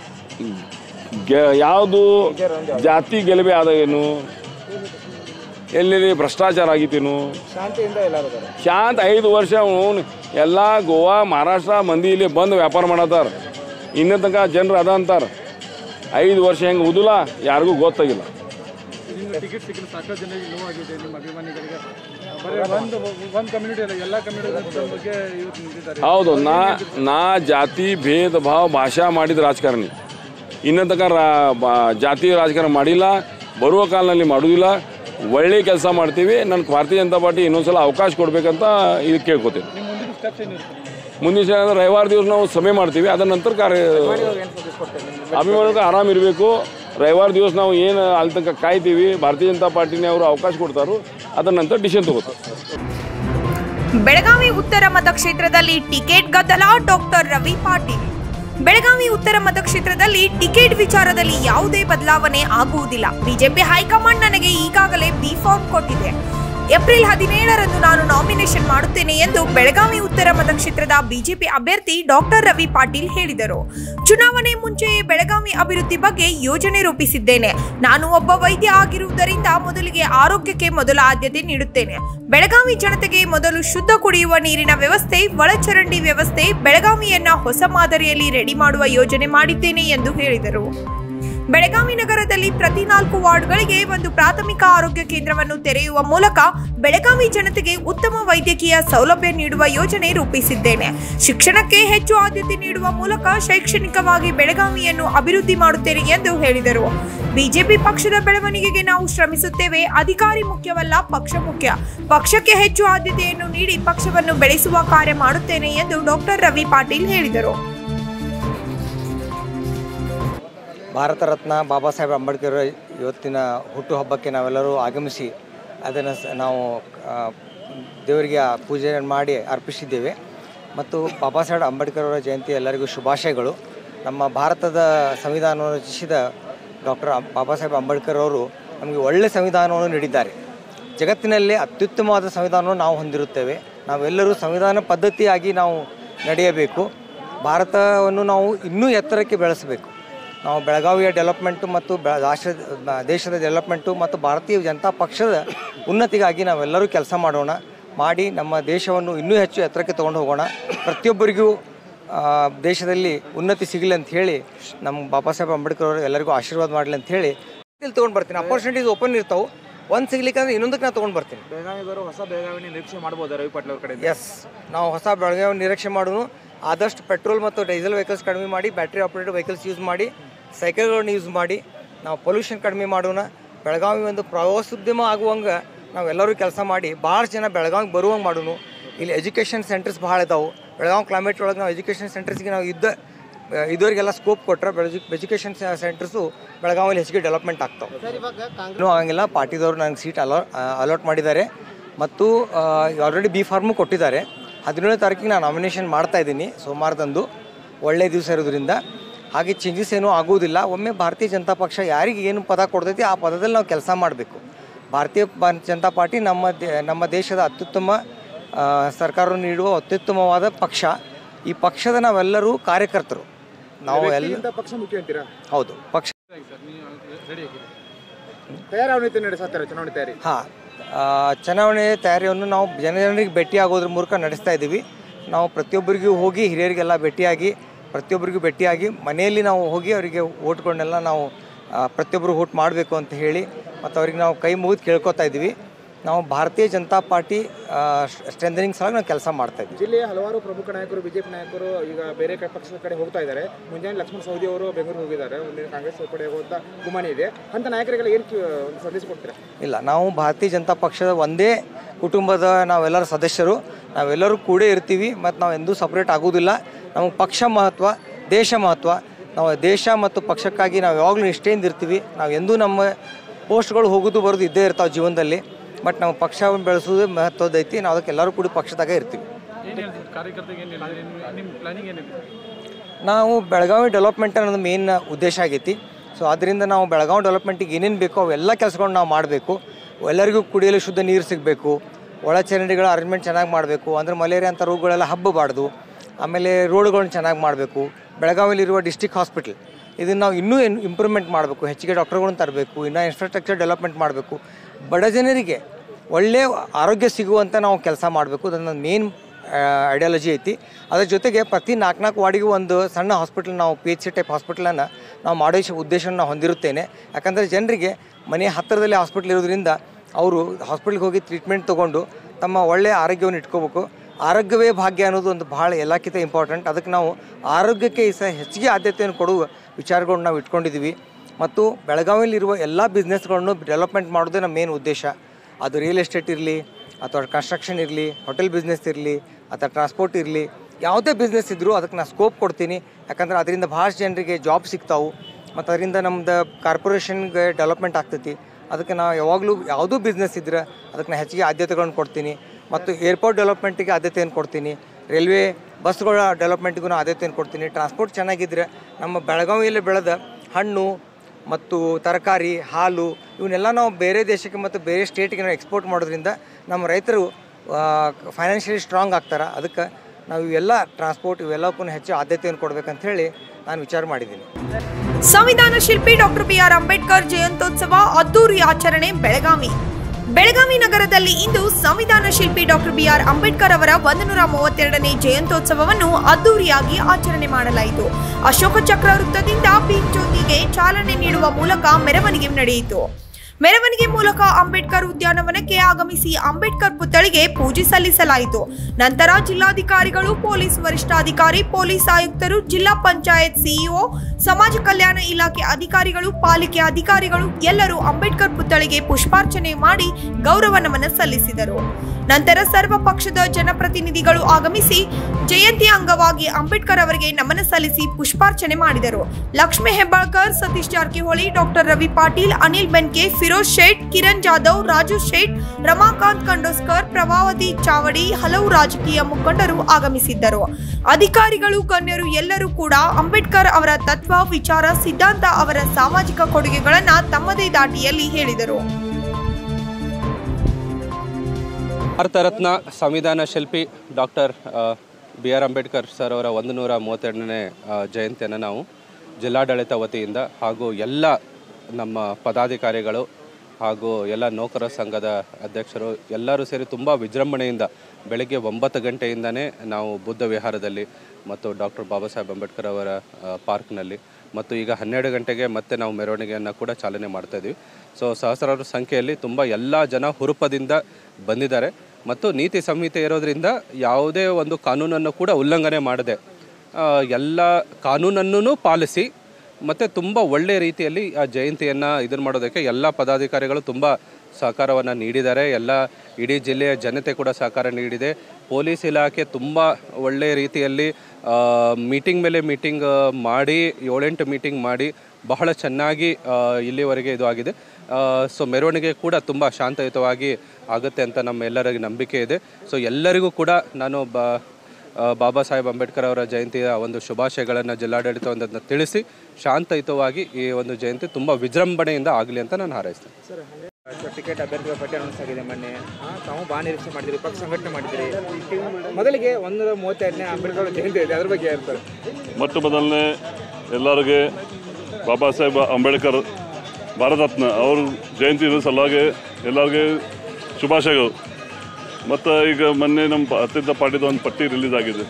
ಗೆ ಯಾವುದು ಜಾತಿ ಗೆಲುವೆ ಆದ ಏನು ಎಲ್ಲೆಲ್ಲಿ ಭ್ರಷ್ಟಾಚಾರ ಆಗಿತ್ತೇನು ಶಾಂತಿಯಿಂದ ಎಲ್ಲರೂ ಇದ್ದಾರೆ ಶಾಂತ ಐದು ವರ್ಷ ಅವನು ಎಲ್ಲ ಗೋವಾ ಮಹಾರಾಷ್ಟ್ರ ಮಂದಿ ಇಲ್ಲಿ ಬಂದು ವ್ಯಾಪಾರ ಮಾಡತ್ತಾರ ಇನ್ನೂ ತನಕ ಜನರು ಅದ ಅಂತಾರೆ ಐದು ವರ್ಷ ಹೆಂಗೆ ಉದಿಲ್ಲ ಯಾರಿಗೂ ಗೊತ್ತಾಗಿಲ್ಲ ಇನ್ನು ಟಿಕೆಟ್ ಸಿಕ್ಕಲು ಸಾಕಷ್ಟು ಜನರಿಗೆ ನೋವಾಗಿದೆ ನಿಮ್ಮ ಅಭಿಮಾನಿಗಳಿಗೆ ಬರೀ ಒಂದು ಒಂದು ಕಮ್ಯುನಿಟಿ ಅಲ್ಲ ಎಲ್ಲ ಕಮ್ಯುನಿಟಿ ಬಗ್ಗೆ ಇವತ್ತು ನಿಂತಿದ್ದಾರೆ ಹೌದು ನಾ ನಾ ಜಾತಿ ಭೇದ ಭಾವ ಭಾಷಾ ಮಾಡಿದ ರಾಜಕಾರಣಿ ಇನ್ನೂ ತನಕ ರಾ ಬಾ- ಜಾತಿ ರಾಜಕಾರಣ ಮಾಡಿಲ್ಲ ಬರುವ ಕಾಲದಲ್ಲಿ ಮಾಡುವುದಿಲ್ಲ ಒಳ್ಳೆ ಕೆಲಸ ಮಾಡ್ತೀವಿ ನನ್ನ ಭಾರತೀಯ ಜನತಾ ಪಾರ್ಟಿ ಇನ್ನೊಂದ್ಸಲ ಅವಕಾಶ ಕೊಡಬೇಕಂತ ಇದು ಕೇಳ್ಕೊತೀನಿ ನಿಮ್ಮ ಮುಂದಿನ ಸ್ಟೆಪ್ಸ್ ಏನಿರುತ್ತೆ ಮುಂದಿನ ದಿವಸ ಅಂದ್ರೆ ರವಿವಾರ ದಿವಸ ನಾವು ಸಭೆ ಮಾಡ್ತೀವಿ ಅದರ ನಂತರ ಕಾರ್ಯ ಅಭಿಮಾನಿಗಳು ಆರಾಮ್ ಇರಬೇಕು ರವಿವಾರ ದಿವಸ ನಾವು ಏನು ಅಲ್ಲಿ ತನಕ ಕಾಯ್ತೀವಿ ಭಾರತೀಯ ಜನತಾ ಪಾರ್ಟಿನೇ ಅವರು ಅವಕಾಶ ಕೊಡ್ತಾರೋ ಅದರ ನಂತರ ಡಿಸಿಷನ್ ತಗೋತಾರೆ ಬೆಳಗಾವಿ ಉತ್ತರ ಮತಕ್ಷೇತ್ರದಲ್ಲಿ ಟಿಕೆಟ್ ಗದ್ದಲ ಡಾಕ್ಟರ್ ರವಿ ಪಾಟೀಲ್ ಬೆಳಗಾವಿ ಉತ್ತರ ಮತಕ್ಷೇತ್ರದಲ್ಲಿ ಟಿಕೆಟ್ ವಿಚಾರದಲ್ಲಿ ಯಾವುದೇ ಬದಲಾವಣೆ ಆಗುವುದಿಲ್ಲ ಬಿಜೆಪಿ ಹೈಕಮಾಂಡ್ ನನಗೆ ಈಗಾಗಲೇ ಬಿ ಫಾರ್ಮ್ ಕೊಟ್ಟಿದೆ ಏಪ್ರಿಲ್ ಹದಿನೇಳರಂದು ನಾನು ನಾಮಿನೇಷನ್ ಮಾಡುತ್ತೇನೆ ಎಂದು ಬೆಳಗಾವಿ ಉತ್ತರ ಮತಕ್ಷೇತ್ರದ ಬಿಜೆಪಿ ಅಭ್ಯರ್ಥಿ ಡಾಕ್ಟರ್ ರವಿ ಪಾಟೀಲ್ ಹೇಳಿದರು ಚುನಾವಣೆ ಮುಂಚೆಯೇ ಬೆಳಗಾವಿ ಅಭಿವೃದ್ಧಿ ಬಗ್ಗೆ ಯೋಜನೆ ರೂಪಿಸಿದ್ದೇನೆ ನಾನು ಒಬ್ಬ ವೈದ್ಯ ಆಗಿರುವುದರಿಂದ ಮೊದಲಿಗೆ ಆರೋಗ್ಯಕ್ಕೆ ಮೊದಲ ಆದ್ಯತೆ ನೀಡುತ್ತೇನೆ ಬೆಳಗಾವಿ ಜನತೆಗೆ ಮೊದಲು ಶುದ್ಧ ಕುಡಿಯುವ ನೀರಿನ ವ್ಯವಸ್ಥೆ ಒಳಚರಂಡಿ ವ್ಯವಸ್ಥೆ ಬೆಳಗಾವಿಯನ್ನ ಹೊಸ ಮಾದರಿಯಲ್ಲಿ ರೆಡಿ ಮಾಡುವ ಯೋಜನೆ ಮಾಡಿದ್ದೇನೆ ಎಂದು ಹೇಳಿದರು ಬೆಳಗಾವಿ ನಗರದಲ್ಲಿ ಪ್ರತಿ ನಾಲ್ಕು ವಾರ್ಡ್ಗಳಿಗೆ ಒಂದು ಪ್ರಾಥಮಿಕ ಆರೋಗ್ಯ ಕೇಂದ್ರವನ್ನು ತೆರೆಯುವ ಮೂಲಕ ಬೆಳಗಾವಿ ಜನತೆಗೆ ಉತ್ತಮ ವೈದ್ಯಕೀಯ ಸೌಲಭ್ಯ ನೀಡುವ ಯೋಜನೆ ರೂಪಿಸಿದ್ದೇನೆ ಶಿಕ್ಷಣಕ್ಕೆ ಹೆಚ್ಚು ಆದ್ಯತೆ ನೀಡುವ ಮೂಲಕ ಶೈಕ್ಷಣಿಕವಾಗಿ ಬೆಳಗಾವಿಯನ್ನು ಅಭಿವೃದ್ಧಿ ಮಾಡುತ್ತೇನೆ ಎಂದು ಹೇಳಿದರು ಬಿಜೆಪಿ ಪಕ್ಷದ ಬೆಳವಣಿಗೆಗೆ ನಾವು ಶ್ರಮಿಸುತ್ತೇವೆ ಅಧಿಕಾರಿ ಮುಖ್ಯವಲ್ಲ ಪಕ್ಷ ಮುಖ್ಯ ಪಕ್ಷಕ್ಕೆ ಹೆಚ್ಚು ಆದ್ಯತೆಯನ್ನು ನೀಡಿ ಪಕ್ಷವನ್ನು ಬೆಳೆಸುವ ಕಾರ್ಯ ಮಾಡುತ್ತೇನೆ ಎಂದು ಡಾಕ್ಟರ್ ರವಿ ಪಾಟೀಲ್ ಹೇಳಿದರು ಭಾರತ ರತ್ನ ಬಾಬಾ ಸಾಹೇಬ್ ಅಂಬೇಡ್ಕರ್ ಇವತ್ತಿನ ಹುಟ್ಟುಹಬ್ಬಕ್ಕೆ ನಾವೆಲ್ಲರೂ ಆಗಮಿಸಿ ಅದನ್ನು ಸ- ನಾವು ಆ, ದೇವರಿಗೆ ಆ ಪೂಜೆಯನ್ನು ಮಾಡಿ ಅರ್ಪಿಸಿದ್ದೇವೆ ಮತ್ತು ಬಾಬಾ ಸಾಹೇಬ್ ಅಂಬೇಡ್ಕರ್ ಅವರ ಜಯಂತಿ ಎಲ್ಲರಿಗೂ ಶುಭಾಶಯಗಳು ನಮ್ಮ ಭಾರತದ ಸಂವಿಧಾನವನ್ನು ರಚಿಸಿದ ಡಾಕ್ಟರ್ ಬಾಬಾ ಸಾಹೇಬ್ ಅಂಬೇಡ್ಕರ್ ಅವರು ನಮಗೆ ಒಳ್ಳೆಯ ಸಂವಿಧಾನವನ್ನು ನೀಡಿದ್ದಾರೆ ಜಗತ್ತಿನಲ್ಲೇ ಅತ್ಯುತ್ತಮವಾದ ಸಂವಿಧಾನವನ್ನು ನಾವು ಹೊಂದಿರುತ್ತೇವೆ ನಾವೆಲ್ಲರೂ ಸಂವಿಧಾನ ಪದ್ಧತಿಯಾಗಿ ನಾವು ನಡೆಯಬೇಕು ಭಾರತವನ್ನು ನಾವು ಇನ್ನೂ ಎತ್ತರಕ್ಕೆ ಬೆಳೆಸಬೇಕು ನಾವು ಬೆಳಗಾವಿಯ ಡೆವಲಪ್ಮೆಂಟು ಮತ್ತು ಬೆ ರಾಷ್ಟ್ರ ದೇಶದ ಡೆವಲಪ್ಮೆಂಟು ಮತ್ತು ಭಾರತೀಯ ಜನತಾ ಪಕ್ಷದ ಉನ್ನತಿಗಾಗಿ ನಾವೆಲ್ಲರೂ ಕೆಲಸ ಮಾಡೋಣ ಮಾಡಿ ನಮ್ಮ ದೇಶವನ್ನು ಇನ್ನೂ ಹೆಚ್ಚು ಎತ್ತರಕ್ಕೆ ತೊಗೊಂಡು ಹೋಗೋಣ ಪ್ರತಿಯೊಬ್ಬರಿಗೂ ಆ, ದೇಶದಲ್ಲಿ ಉನ್ನತಿ ಸಿಗಲಿ ಅಂತ ಹೇಳಿ ನಮ್ಮ ಬಾಬಾ ಸಾಹೇಬ್ ಅಂಬೇಡ್ಕರ್ ಅವರು ಎಲ್ಲರಿಗೂ ಆಶೀರ್ವಾದ ಮಾಡಲಿ ಅಂತ ಹೇಳಿ ಇಲ್ಲಿ ತೊಗೊಂಡು ಬರ್ತೀನಿ ಅಪರ್ಚುನಿಟೀಸ್ ಓಪನ್ ಇರ್ತಾವೆ ಒಂದು ಸಿಗ್ಲಿಕ್ಕೆ ಅಂದ್ರೆ ಇನ್ನೊಂದಕ್ಕೆ ನಾನು ತೊಗೊಂಡು ಬರ್ತೀನಿ ಬೆಳಗಾವಿ ಬರೋ ಹೊಸ ಬೆಳಗಾವಿ ನಿರೀಕ್ಷೆ ಮಾಡ್ಬೋದಾ ರವಿ ಪಾಟೀಲ್ ಅವ್ರ ಕಡೆ ಎಸ್ ನಾವು ಹೊಸ ಬೆಳಗಾವಿ ನಿರೀಕ್ಷೆ ಮಾಡೋನು ಆದಷ್ಟು ಪೆಟ್ರೋಲ್ ಮತ್ತು ಡೀಸೆಲ್ ವೆಹಿಕಲ್ಸ್ ಕಡಿಮೆ ಮಾಡಿ ಬ್ಯಾಟ್ರಿ ಆಪರೇಟೆಡ್ ವೆಹಿಕಲ್ಸ್ ಯೂಸ್ ಮಾಡಿ ಸೈಕಲ್ಗಳನ್ನು ಯೂಸ್ ಮಾಡಿ ನಾವು ಪೊಲ್ಯೂಷನ್ ಕಡಿಮೆ ಮಾಡೋಣ ಬೆಳಗಾವಿ ಒಂದು ಪ್ರವಾಸೋದ್ಯಮ ಆಗುವಂಗೆ ನಾವೆಲ್ಲರೂ ಕೆಲಸ ಮಾಡಿ ಭಾಳಷ್ಟು ಜನ ಬೆಳಗಾವಿಗೆ ಬರುವಂಗೆ ಮಾಡೋನು ಇಲ್ಲಿ ಎಜುಕೇಷನ್ ಸೆಂಟರ್ಸ್ ಭಾಳ ಇದಾವೆ ಬೆಳಗಾವಿ ಕ್ಲೈಮೇಟ್ ಒಳಗೆ ನಾವು ಎಜುಕೇಷನ್ ಸೆಂಟರ್ಸ್ಗೆ ನಾವು ಇದ್ದ ಇದುವರೆಗೆಲ್ಲ ಸ್ಕೋಪ್ ಕೊಟ್ಟರೆ ಎಜುಕೇಷನ್ ಸೆಂಟರ್ಸು ಬೆಳಗಾವಿಯಲ್ಲಿ ಹೆಚ್ಚಿಗೆ ಡೆವಲಪ್ಮೆಂಟ್ ಆಗ್ತಾವೆ ಇನ್ನೂ ಆಗಂಗಿಲ್ಲ ಪಾರ್ಟಿದವರು ನನಗೆ ಸೀಟ್ ಅಲಾ ಅಲಾಟ್ ಮಾಡಿದ್ದಾರೆ ಮತ್ತು ಆಲ್ರೆಡಿ ಬಿ ಫಾರ್ಮು ಕೊಟ್ಟಿದ್ದಾರೆ ಹದಿನೇಳನೇ ತಾರೀಕಿಗೆ ನಾನು ನಾಮಿನೇಷನ್ ಮಾಡ್ತಾ ಇದ್ದೀನಿ ಸೋಮವಾರದಂದು ಒಳ್ಳೆಯ ದಿವಸ ಇರೋದ್ರಿಂದ ಹಾಗೆ ಚೇಂಜಸ್ ಏನೂ ಆಗುವುದಿಲ್ಲ ಒಮ್ಮೆ ಭಾರತೀಯ ಜನತಾ ಪಕ್ಷ ಯಾರಿಗೆ ಏನು ಪದ ಕೊಡ್ತೈತಿ ಆ ಪದದಲ್ಲಿ ನಾವು ಕೆಲಸ ಮಾಡಬೇಕು ಭಾರತೀಯ ಬ- ಜನತಾ ಪಾರ್ಟಿ ನಮ್ಮ ದೇ ನಮ್ಮ ದೇಶದ ಅತ್ಯುತ್ತಮ ಆ, ಸರ್ಕಾರವನ್ನು ನೀಡುವ ಅತ್ಯುತ್ತಮವಾದ ಪಕ್ಷ ಈ ಪಕ್ಷದ ನಾವೆಲ್ಲರೂ ಕಾರ್ಯಕರ್ತರು ನಾವು ಎಲ್ಲ ಪಕ್ಷ ಮುಖ್ಯ ಅಂತೀರಾ ಹೌದು ಪಕ್ಷ ಸರ್ ನೀವು ರೆಡಿ ಆಗಿದೆ ತಯಾರಿ ಯಾವ ರೀತಿ ನಡೆಸುತ್ತಾರೆ ಚುನಾವಣೆ ತಯಾರಿ ಹಾಂ ಚುನಾವಣೆ ತಯಾರಿಯನ್ನು ನಾವು ಜನ ಜನರಿಗೆ ಭೇಟಿ ಆಗೋದ್ರ ಮೂಲಕ ನಡೆಸ್ತಾ ಇದ್ದೀವಿ ನಾವು ಪ್ರತಿಯೊಬ್ಬರಿಗೂ ಹೋಗಿ ಹಿರಿಯರಿಗೆಲ್ಲ ಭೇಟಿಯಾಗಿ ಪ್ರತಿಯೊಬ್ಬರಿಗೂ ಭೇಟಿಯಾಗಿ ಮನೆಯಲ್ಲಿ ನಾವು ಹೋಗಿ ಅವರಿಗೆ ಓಟ್ಗಳನ್ನೆಲ್ಲ ನಾವು ಆ, ಪ್ರತಿಯೊಬ್ಬರು ಓಟ್ ಮಾಡಬೇಕು ಅಂತ ಹೇಳಿ ಮತ್ತು ಅವ್ರಿಗೆ ನಾವು ಕೈ ಮುಗಿದು ಕೇಳ್ಕೊತಾ ಇದ್ದೀವಿ ನಾವು ಭಾರತೀಯ ಜನತಾ ಪಾರ್ಟಿ ಸ್ಟ್ರೆಂಥನಿಂಗ್ ಸಲುವಾಗಿ ನಾವು ಕೆಲಸ ಮಾಡ್ತಾ ಇದ್ದೀವಿ ಜಿಲ್ಲೆಯ ಹಲವಾರು ಪ್ರಮುಖ ನಾಯಕರು ಬಿಜೆಪಿ ನಾಯಕರು ಈಗ ಬೇರೆ ಕ- ಪಕ್ಷದ ಕಡೆ ಹೋಗ್ತಾ ಇದ್ದಾರೆ ಮುಂಜಾನೆ ಲಕ್ಷ್ಮಣ ಸವದಿ ಅವರು ಬೆಂಗಳೂರು ಹೋಗಿದ್ದಾರೆ ಒಂದು ಕಾಂಗ್ರೆಸ್ ಕಡೆ ಹೋಗುವಂತ ಗುಮಾನಿ ಇದೆ ಅಂತ ನಾಯಕರಿಗೆಲ್ಲ ಏನು ಒಂದು ಸಂದೇಶ ಕೊಡ್ತೀರಾ ಇಲ್ಲ ನಾವು ಭಾರತೀಯ ಜನತಾ ಪಕ್ಷದ ಒಂದೇ ಕುಟುಂಬದ ನಾವೆಲ್ಲರ ಸದಸ್ಯರು ನಾವೆಲ್ಲರೂ ಕೂಡೇ ಇರ್ತೀವಿ ಮತ್ತು ನಾವು ಎಂದೂ ಸಪ್ರೇಟ್ ಆಗೋದಿಲ್ಲ ನಮಗೆ ಪಕ್ಷ ಮಹತ್ವ ದೇಶ ಮಹತ್ವ ನಾವು ದೇಶ ಮತ್ತು ಪಕ್ಷಕ್ಕಾಗಿ ನಾವು ಯಾವಾಗಲೂ ನಿಷ್ಠೆಯಿಂದ ಇರ್ತೀವಿ ನಾವು ಎಂದೂ ನಮ್ಮ ಪೋಸ್ಟ್ಗಳು ಹೋಗೋದು ಬರೋದು ಇದ್ದೇ ಇರ್ತಾವೆ ಜೀವನದಲ್ಲಿ ಬಟ್ ನಾವು ಪಕ್ಷವನ್ನು ಬೆಳೆಸೋದು ಮಹತ್ವದೈತಿ ನಾವು ಅದಕ್ಕೆ ಎಲ್ಲರೂ ಕೂಡ ಪಕ್ಷದಾಗ ಇರ್ತೀವಿ ಏನು ಹೇಳ್ತೀರಿ ಕಾರ್ಯಕರ್ತರಿಗೆ ಏನಿಲ್ಲ ನಿಮ್ಮ ಪ್ಲಾನಿಂಗ್ ಏನಿದೆ ನಾವು ಬೆಳಗಾವಿ ಡೆವಲಪ್ಮೆಂಟ್ ಅನ್ನೋದು ಮೇನ್ ಉದ್ದೇಶ ಆಗೈತಿ ಸೊ ಅದರಿಂದ ನಾವು ಬೆಳಗಾವಿ ಡೆವಲಪ್ಮೆಂಟಿಗೆ ಏನೇನು ಬೇಕೋ ಅವೆಲ್ಲ ಕೆಲಸಗಳನ್ನ ನಾವು ಮಾಡಬೇಕು ಎಲ್ಲರಿಗೂ ಕುಡಿಯಲು ಶುದ್ಧ ನೀರು ಸಿಗಬೇಕು ಒಳಚರಂಡಿಗಳ ಅರೇಂಜ್ಮೆಂಟ್ ಚೆನ್ನಾಗಿ ಮಾಡಬೇಕು ಅಂದರೆ ಮಲೇರಿಯಾ ಅಂತ ರೋಗಗಳೆಲ್ಲ ಹಬ್ಬಬಾರ್ದು ಆಮೇಲೆ ರೋಡ್ಗಳನ್ನ ಚೆನ್ನಾಗಿ ಮಾಡಬೇಕು ಬೆಳಗಾವಿಲಿರುವ ಡಿಸ್ಟಿಕ್ ಹಾಸ್ಪಿಟಲ್ ಇದನ್ನು ನಾವು ಇನ್ನೂ ಇಂಪ್ರೂವ್ಮೆಂಟ್ ಮಾಡಬೇಕು ಹೆಚ್ಚಿಗೆ ಡಾಕ್ಟರ್ಗಳನ್ನ ತರಬೇಕು ಇನ್ನೂ ಇನ್ಫ್ರಾಸ್ಟ್ರಕ್ಚರ್ ಡೆವಲಪ್ಮೆಂಟ್ ಮಾಡಬೇಕು ಬಡ ಜನರಿಗೆ ಒಳ್ಳೆಯ ಆರೋಗ್ಯ ಸಿಗುವಂಥ ನಾವು ಕೆಲಸ ಮಾಡಬೇಕು ಅದನ್ನ ಮೇನ್ ಐಡಿಯಾಲಜಿ ಐತಿ ಅದ್ರ ಜೊತೆಗೆ ಪ್ರತಿ ನಾಲ್ಕು ನಾಲ್ಕು ವಾರ್ಡಿಗೂ ಒಂದು ಸಣ್ಣ ಹಾಸ್ಪಿಟಲ್ ನಾವು ಪಿ ಎಚ್ ಸಿ ಟೈಪ್ ಹಾಸ್ಪಿಟಲನ್ನು ನಾವು ಮಾಡೋ ಉದ್ದೇಶವನ್ನು ನಾವು ಹೊಂದಿರುತ್ತೇನೆ ಯಾಕಂದರೆ ಜನರಿಗೆ ಮನೆ ಹತ್ತಿರದಲ್ಲಿ ಹಾಸ್ಪಿಟ್ಲ್ ಇರೋದ್ರಿಂದ ಅವರು ಹಾಸ್ಪಿಟ್ಲಿಗೆ ಹೋಗಿ ಟ್ರೀಟ್ಮೆಂಟ್ ತೊಗೊಂಡು ತಮ್ಮ ಒಳ್ಳೆಯ ಆರೋಗ್ಯವನ್ನು ಇಟ್ಕೋಬೇಕು ಆರೋಗ್ಯವೇ ಭಾಗ್ಯ ಅನ್ನೋದು ಒಂದು ಭಾಳ ಎಲ್ಲಕ್ಕಿಂತ ಇಂಪಾರ್ಟೆಂಟ್ ಅದಕ್ಕೆ ನಾವು ಆರೋಗ್ಯಕ್ಕೆ ಸಹ ಹೆಚ್ಚಿಗೆ ಆದ್ಯತೆಯನ್ನು ಕೊಡುವ ವಿಚಾರಗಳನ್ನ ನಾವು ಇಟ್ಕೊಂಡಿದ್ದೀವಿ ಮತ್ತು ಬೆಳಗಾವಿಯಲ್ಲಿರುವ ಎಲ್ಲ ಬಿಸ್ನೆಸ್ಗಳನ್ನು ಡೆವಲಪ್ಮೆಂಟ್ ಮಾಡೋದೇ ನಮ್ಮ ಮೇನ್ ಉದ್ದೇಶ ಅದು ರಿಯಲ್ ಎಸ್ಟೇಟ್ ಇರಲಿ ಅಥವಾ ಕನ್ಸ್ಟ್ರಕ್ಷನ್ ಇರಲಿ ಹೋಟೆಲ್ ಬಿಸ್ನೆಸ್ ಇರಲಿ ಅಥವಾ ಟ್ರಾನ್ಸ್ಪೋರ್ಟ್ ಇರಲಿ ಯಾವುದೇ ಬಿಸ್ನೆಸ್ ಇದ್ದರೂ ಅದಕ್ಕೆ ನಾನು ಸ್ಕೋಪ್ ಕೊಡ್ತೀನಿ ಯಾಕಂದ್ರೆ ಅದರಿಂದ ಭಾಳಷ್ಟು ಜನರಿಗೆ ಜಾಬ್ ಸಿಗ್ತಾವು ಮತ್ತು ಅದರಿಂದ ನಮ್ದು ಕಾರ್ಪೊರೇಷನ್ಗೆ ಡೆವಲಪ್ಮೆಂಟ್ ಆಗ್ತೈತಿ ಅದಕ್ಕೆ ನಾವು ಯಾವಾಗಲೂ ಯಾವುದೂ ಬಿಸ್ನೆಸ್ ಇದ್ರೆ ಅದಕ್ಕೆ ನಾನು ಹೆಚ್ಚಿಗೆ ಆದ್ಯತೆಗಳನ್ನು ಕೊಡ್ತೀನಿ ಮತ್ತು ಏರ್ಪೋರ್ಟ್ ಡೆವಲಪ್ಮೆಂಟಿಗೆ ಆದ್ಯತೆಯನ್ನು ಕೊಡ್ತೀನಿ ರೈಲ್ವೆ ಬಸ್ಗಳ ಡೆವಲಪ್ಮೆಂಟಿಗೂ ನಾನು ಆದ್ಯತೆಯನ್ನು ಕೊಡ್ತೀನಿ ಟ್ರಾನ್ಸ್ಪೋರ್ಟ್ ಚೆನ್ನಾಗಿದ್ದರೆ ನಮ್ಮ ಬೆಳಗಾವಿಯಲ್ಲಿ ಬೆಳೆದ ಹಣ್ಣು ಮತ್ತು ತರಕಾರಿ ಹಾಲು ಇವನ್ನೆಲ್ಲ ನಾವು ಬೇರೆ ದೇಶಕ್ಕೆ ಮತ್ತು ಬೇರೆ ಸ್ಟೇಟಿಗೆ ನಾವು ಎಕ್ಸ್ಪೋರ್ಟ್ ಮಾಡೋದ್ರಿಂದ ನಮ್ಮ ರೈತರು ಫೈನಾನ್ಷಿಯಲಿ ಸ್ಟ್ರಾಂಗ್ ಆಗ್ತಾರೆ ಅದಕ್ಕೆ ನಾವು ಇವೆಲ್ಲ ಟ್ರಾನ್ಸ್ಪೋರ್ಟ್ ಇವೆಲ್ಲಕ್ಕೂ ಹೆಚ್ಚು ಆದ್ಯತೆಯನ್ನು ಕೊಡಬೇಕಂತ ಹೇಳಿ ನಾನು ವಿಚಾರ ಮಾಡಿದ್ದೀನಿ ಸಂವಿಧಾನ ಶಿಲ್ಪಿ ಡಾಕ್ಟರ್ ಬಿಆರ್ ಅಂಬೇಡ್ಕರ್ ಜಯಂತ್ಯೋತ್ಸವ ಅದ್ದೂರಿ ಆಚರಣೆ ಬೆಳಗಾವಿ ಬೆಳಗಾವಿ ನಗರದಲ್ಲಿ ಇಂದು ಸಂವಿಧಾನ ಶಿಲ್ಪಿ ಡಾಕ್ಟರ್ ಬಿಆರ್ ಅಂಬೇಡ್ಕರ್ ಅವರ ಒಂದು ನೂರ ಮೂವತ್ತೆರಡನೇ ಜಯಂತ್ಯೋತ್ಸವವನ್ನು ಅದ್ದೂರಿಯಾಗಿ ಆಚರಣೆ ಮಾಡಲಾಯಿತು ಅಶೋಕ ಚಕ್ರ ವೃತ್ತದಿಂದ ಬೀಗ್ ಜ್ಯೋತಿಗೆ ಚಾಲನೆ ನೀಡುವ ಮೂಲಕ ಮೆರವಣಿಗೆ ನಡೆಯಿತು ಮೆರವಣಿಗೆ ಮೂಲಕ ಅಂಬೇಡ್ಕರ್ ಉದ್ಯಾನವನಕ್ಕೆ ಆಗಮಿಸಿ ಅಂಬೇಡ್ಕರ್ ಪುತ್ಥಳಿಗೆ ಪೂಜೆ ಸಲ್ಲಿಸಲಾಯಿತು ನಂತರ ಜಿಲ್ಲಾಧಿಕಾರಿಗಳು ಪೊಲೀಸ್ ವರಿಷ್ಠಾಧಿಕಾರಿ ಪೊಲೀಸ್ ಆಯುಕ್ತರು ಜಿಲ್ಲಾ ಪಂಚಾಯತ್ ಸಿಇಒ ಸಮಾಜ ಕಲ್ಯಾಣ ಇಲಾಖೆ ಅಧಿಕಾರಿಗಳು ಪಾಲಿಕೆ ಅಧಿಕಾರಿಗಳು ಎಲ್ಲರೂ ಅಂಬೇಡ್ಕರ್ ಪುತ್ಥಳಿಗೆ ಪುಷ್ಪಾರ್ಚನೆ ಮಾಡಿ ಗೌರವ ನಮನ ಸಲ್ಲಿಸಿದರು ನಂತರ ಸರ್ವ ಪಕ್ಷದ ಜನಪ್ರತಿನಿಧಿಗಳು ಆಗಮಿಸಿ ಜಯಂತಿ ಅಂಗವಾಗಿ ಅಂಬೇಡ್ಕರ್ ಅವರಿಗೆ ನಮನ ಸಲ್ಲಿಸಿ ಪುಷ್ಪಾರ್ಚನೆ ಮಾಡಿದರು ಲಕ್ಷ್ಮೀ ಹೆಬ್ಬಾಳ್ಕರ್ ಸತೀಶ್ ಜಾರಕಿಹೊಳಿ ಡಾಕ್ಟರ್ ರವಿ ಪಾಟೀಲ್ ಅನಿಲ್ ಬೆನ್ಕೆ ಫಿರೋಜ್ ಶೇಟ್ ಕಿರಣ್ ಜಾಧವ್ ರಾಜು ಶೇಟ್ ರಮಾಕಾಂತ್ ಖಂಡೋಸ್ಕರ್ ಪ್ರಭಾವತಿ ಚಾವಡಿ ಹಲವು ರಾಜಕೀಯ ಮುಖಂಡರು ಆಗಮಿಸಿದ್ದರು ಅಧಿಕಾರಿಗಳು ಗಣ್ಯರು ಎಲ್ಲರೂ ಕೂಡ ಅಂಬೇಡ್ಕರ್ ಅವರ ತತ್ವ ವಿಚಾರ ಸಿದ್ಧಾಂತ ಅವರ ಸಾಮಾಜಿಕ ಕೊಡುಗೆಗಳನ್ನ ತಮ್ಮದೇ ದಾಟಿಯಲ್ಲಿ ಹೇಳಿದರು ಭಾರತ ರತ್ನ ಸಂವಿಧಾನ ಶಿಲ್ಪಿ doctor B R Ambedkar sir ಅವರ ಒಂದು ನೂರ ಮೂವತ್ತೆರಡನೇ ಜಯಂತಿಯನ್ನು ನಾವು ಜಿಲ್ಲಾಡಳಿತ ವತಿಯಿಂದ ಹಾಗೂ ಎಲ್ಲ ನಮ್ಮ ಪದಾಧಿಕಾರಿಗಳು ಹಾಗೂ ಎಲ್ಲ ನೌಕರ ಸಂಘದ ಅಧ್ಯಕ್ಷರು ಎಲ್ಲರೂ ಸೇರಿ ತುಂಬ ವಿಜೃಂಭಣೆಯಿಂದ ಬೆಳಗ್ಗೆ ಒಂಬತ್ತು ಗಂಟೆಯಿಂದನೇ ನಾವು ಬುದ್ಧ ವಿಹಾರದಲ್ಲಿ ಮತ್ತು ಡಾಕ್ಟರ್ ಬಾಬಾ ಸಾಹೇಬ್ ಅಂಬೇಡ್ಕರ್ ಅವರ ಆ, ಪಾರ್ಕ್ನಲ್ಲಿ ಮತ್ತು ಈಗ ಹನ್ನೆರಡು ಗಂಟೆಗೆ ಮತ್ತೆ ನಾವು ಮೆರವಣಿಗೆಯನ್ನು ಕೂಡ ಚಾಲನೆ ಮಾಡ್ತಾ ಇದ್ದೀವಿ ಸೊ ಸಹಸ್ರಾರು ಸಂಖ್ಯೆಯಲ್ಲಿ ತುಂಬ ಎಲ್ಲ ಜನ ಹುರುಪದಿಂದ ಬಂದಿದ್ದಾರೆ ಮತ್ತು ನೀತಿ ಸಂಹಿತೆ ಇರೋದ್ರಿಂದ ಯಾವುದೇ ಒಂದು ಕಾನೂನನ್ನು ಕೂಡ ಉಲ್ಲಂಘನೆ ಮಾಡದೆ ಆ, ಎಲ್ಲ ಕಾನೂನನ್ನು ಪಾಲಿಸಿ ಮತ್ತು ತುಂಬ ಒಳ್ಳೆಯ ರೀತಿಯಲ್ಲಿ ಆ ಜಯಂತಿಯನ್ನು ಇದನ್ನು ಮಾಡೋದಕ್ಕೆ ಎಲ್ಲ ಪದಾಧಿಕಾರಿಗಳು ತುಂಬ ಸಹಕಾರವನ್ನು ನೀಡಿದ್ದಾರೆ ಎಲ್ಲ ಇಡೀ ಜಿಲ್ಲೆಯ ಜನತೆ ಕೂಡ ಸಹಕಾರ ನೀಡಿದೆ ಪೊಲೀಸ್ ಇಲಾಖೆ ತುಂಬ ಒಳ್ಳೆಯ ರೀತಿಯಲ್ಲಿ ಮೀಟಿಂಗ್ ಮೇಲೆ ಮೀಟಿಂಗ್ ಮಾಡಿ ಏಳೆಂಟು ಮೀಟಿಂಗ್ ಮಾಡಿ ಬಹಳ ಚೆನ್ನಾಗಿ ಆ, ಇಲ್ಲಿವರೆಗೆ ಇದು ಆಗಿದೆ ಸೊ ಮೆರವಣಿಗೆ ಕೂಡ ತುಂಬ ಶಾಂತಯುತವಾಗಿ ಆಗುತ್ತೆ ಅಂತ ನಮ್ಮೆಲ್ಲರಿಗೆ ನಂಬಿಕೆ ಇದೆ ಸೊ ಎಲ್ಲರಿಗೂ ಕೂಡ ನಾನು ಬ ಆ, ಬಾಬಾ ಸಾಹೇಬ್ ಅಂಬೇಡ್ಕರ್ ಅವರ ಜಯಂತಿಯ ಒಂದು ಶುಭಾಶಯಗಳನ್ನು ಜಿಲ್ಲಾಡಳಿತವನ್ನು ತಿಳಿಸಿ ಶಾಂತಯುತವಾಗಿ ಈ ಒಂದು ಜಯಂತಿ ತುಂಬ ವಿಜೃಂಭಣೆಯಿಂದ ಆಗಲಿ ಅಂತ ನಾನು ಹಾರೈಸ್ತೇನೆ ಸರ್ ಟಿಕೆಟ್ ಅಭ್ಯರ್ಥಿಗಳ ಪಟ್ಟಿ ಅನೌನ್ಸ್ ಆಗಿದೆ ಮೊನ್ನೆ ಆ, ತಾವು ಬಾ ನಿರೀಕ್ಷೆ ಮಾಡಿದಿರಿ ಪಕ್ಷ ಸಂಘಟನೆ ಮಾಡಿದಿರಿ ಮೊದಲಿಗೆ ಒಂದು ಮೂವತ್ತೆರಡನೇ ಅಂಬೇಡ್ಕರ್ ಅವ್ರ ಜಯಂತಿ ಇದೆ ಅದ್ರ ಬಗ್ಗೆ ಹೇಳ್ತಾರೆ ಮೊಟ್ಟ ಮೊದಲನೇ ಎಲ್ಲರಿಗೆ ಬಾಬಾ ಸಾಹೇಬ್ ಅಂಬೇಡ್ಕರ್ ಭಾರತರತ್ನ ಅವ್ರ ಜಯಂತಿ ಇರೋ ಸಲುವಾಗಿ ಎಲ್ಲರಿಗೆ ಶುಭಾಶಯಗಳು ಮತ್ತು ಈಗ ಮೊನ್ನೆ ನಮ್ಮ ಅತ್ಯಂತ ಪಾರ್ಟಿದ ಒಂದು ಪಟ್ಟಿ ರಿಲೀಸ್ ಆಗಿದೆ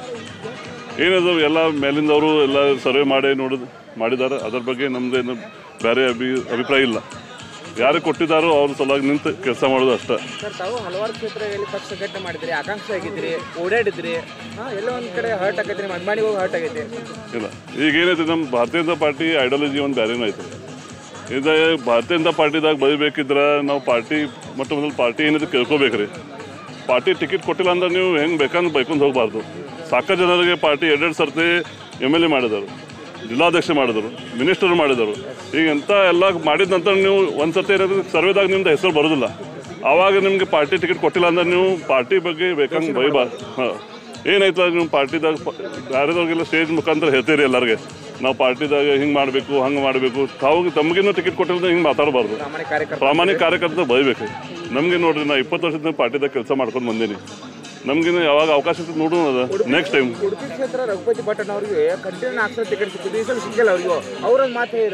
ಏನದು ಎಲ್ಲ ಮೇಲಿಂದವರು ಎಲ್ಲ ಸರ್ವೆ ಮಾಡಿ ನೋಡಿದ್ ಮಾಡಿದ್ದಾರೆ ಅದ್ರ ಬಗ್ಗೆ ನಮ್ಮದೇನು ಬೇರೆ ಅಭಿ ಅಭಿಪ್ರಾಯ ಇಲ್ಲ ಯಾರು ಕೊಟ್ಟಿದ್ದಾರೋ ಅವ್ರ ಸಲುವಾಗಿ ನಿಂತು ಕೆಲಸ ಮಾಡೋದು ಅಷ್ಟೇ ಸರ್ ತಾವು ಹಲವಾರು ಕ್ಷೇತ್ರಗಳಲ್ಲಿ ಪಕ್ಷ ಸಂಘಟನೆ ಮಾಡಿದಿರಿ ಆಕಾಂಕ್ಷಿ ಆಗಿದ್ರಿ ಓಡಾಡಿದ್ರಿ ಹಾ ಎಲ್ಲ ಒಂದು ಕಡೆ ಹರ್ಟ್ ಆಗೈತೆ ನಿಮ್ಮ ಅಭಿಮಾನಿಗೆ ಹೋಗಿ ಹರ್ಟ್ ಆಗೈತೆ ಇಲ್ಲ ಈಗ ಏನೈತೆ ನಮ್ಮ ಭಾರತೀಯ ಜನತಾ ಪಾರ್ಟಿ ಐಡಿಯಾಲಜಿ ಒಂದು ಬೇರೆನೇ ಐತೆ ಇದು ಭಾರತೀಯ ಜನತಾ ಪಾರ್ಟಿದಾಗ ಬರೀಬೇಕಿದ್ರೆ ನಾವು ಪಾರ್ಟಿ ಮೊಟ್ಟ ಮೊದಲು ಪಾರ್ಟಿ ಏನಿದೆ ಕೇಳ್ಕೊಬೇಕ್ರಿ ಪಾರ್ಟಿ ಟಿಕೆಟ್ ಕೊಟ್ಟಿಲ್ಲ ಅಂದ್ರೆ ನೀವು ಹೆಂಗೆ ಬೇಕಂದ್ರೆ ಬೈಕೊಂಡು ಹೋಗಬಾರ್ದು ಸಾಕಷ್ಟು ಜನರಿಗೆ ಪಾರ್ಟಿ ಎರಡೆರಡು ಸರ್ತಿ ಎಮ್ ಎಲ್ ಎ ಮಾಡಿದರು ಜಿಲ್ಲಾಧ್ಯಕ್ಷ ಮಾಡಿದರು ಮಿನಿಸ್ಟರ್ ಮಾಡಿದರು ಈಗ ಎಂಥ ಎಲ್ಲ ಮಾಡಿದ ನಂತರ ನೀವು ಒಂದು ಸರ್ತಿ ಏನಾದ್ರು ಸರ್ವೆದಾಗ ನಿಮ್ದು ಹೆಸರು ಬರೋದಿಲ್ಲ ಆವಾಗ ನಿಮಗೆ ಪಾರ್ಟಿ ಟಿಕೆಟ್ ಕೊಟ್ಟಿಲ್ಲ ಅಂದ್ರೆ ನೀವು ಪಾರ್ಟಿ ಬಗ್ಗೆ ಬೇಕಂಗೆ ಬೈಬಾರ್ದು ಹಾಂ ಏನಾಯ್ತು ನೀವು ಪಾರ್ಟಿದಾಗ ಬೇರೆದವ್ರಿಗೆಲ್ಲ ಸ್ಟೇಜ್ ಮುಖಾಂತರ ಹೇಳ್ತೀರಿ ಎಲ್ಲರಿಗೆ ನಾವು ಪಾರ್ಟಿದಾಗ ಹಿಂಗೆ ಮಾಡಬೇಕು ಹಂಗೆ ಮಾಡಬೇಕು ತಾವು ತಮಗೇನು ಟಿಕೆಟ್ ಕೊಟ್ಟಿಲ್ಲ ಹಿಂಗೆ ಮಾತಾಡಬಾರ್ದು ಪ್ರಾಮಾಣಿಕ ಕಾರ್ಯಕರ್ತ ಪ್ರಾಮಾಣಿಕ ಕಾರ್ಯಕರ್ತ ಬೈಬೇಕು ನಮಗೆ ನೋಡ್ರಿ ನಾ ಇಪ್ಪತ್ತು ವರ್ಷದಿಂದ ಪಾರ್ಟಿದಾಗ ಕೆಲಸ ಮಾಡ್ಕೊಂಡು ಬಂದೀನಿ ನಮಗಿನ್ನ ಯಾವಾಗ ಅವಕಾಶ ಸಿಗ್ತದೆ ನೋಡೋಣ ನೆಕ್ಸ್ಟ್ ಟೈಮ್ ಉಡುಪಿ ಕ್ಷೇತ್ರ ರಘುಪತಿ ಭಟ್ಟಣ್ಣ ಅವರಿಗೆ ಕಂಟಿನ್ಯೂ ನಾಲ್ಕು ಸಲ ಟಿಕೆಟ್ ಸಿಕ್ಕಿದ್ದು ಈ ಸಲ ಸಿಕ್ಕಿಲ್ಲ ಅವರಿಗೂ ಅವ್ರೊಂದು ಮಾತು ಹೇಳಿದ್ರು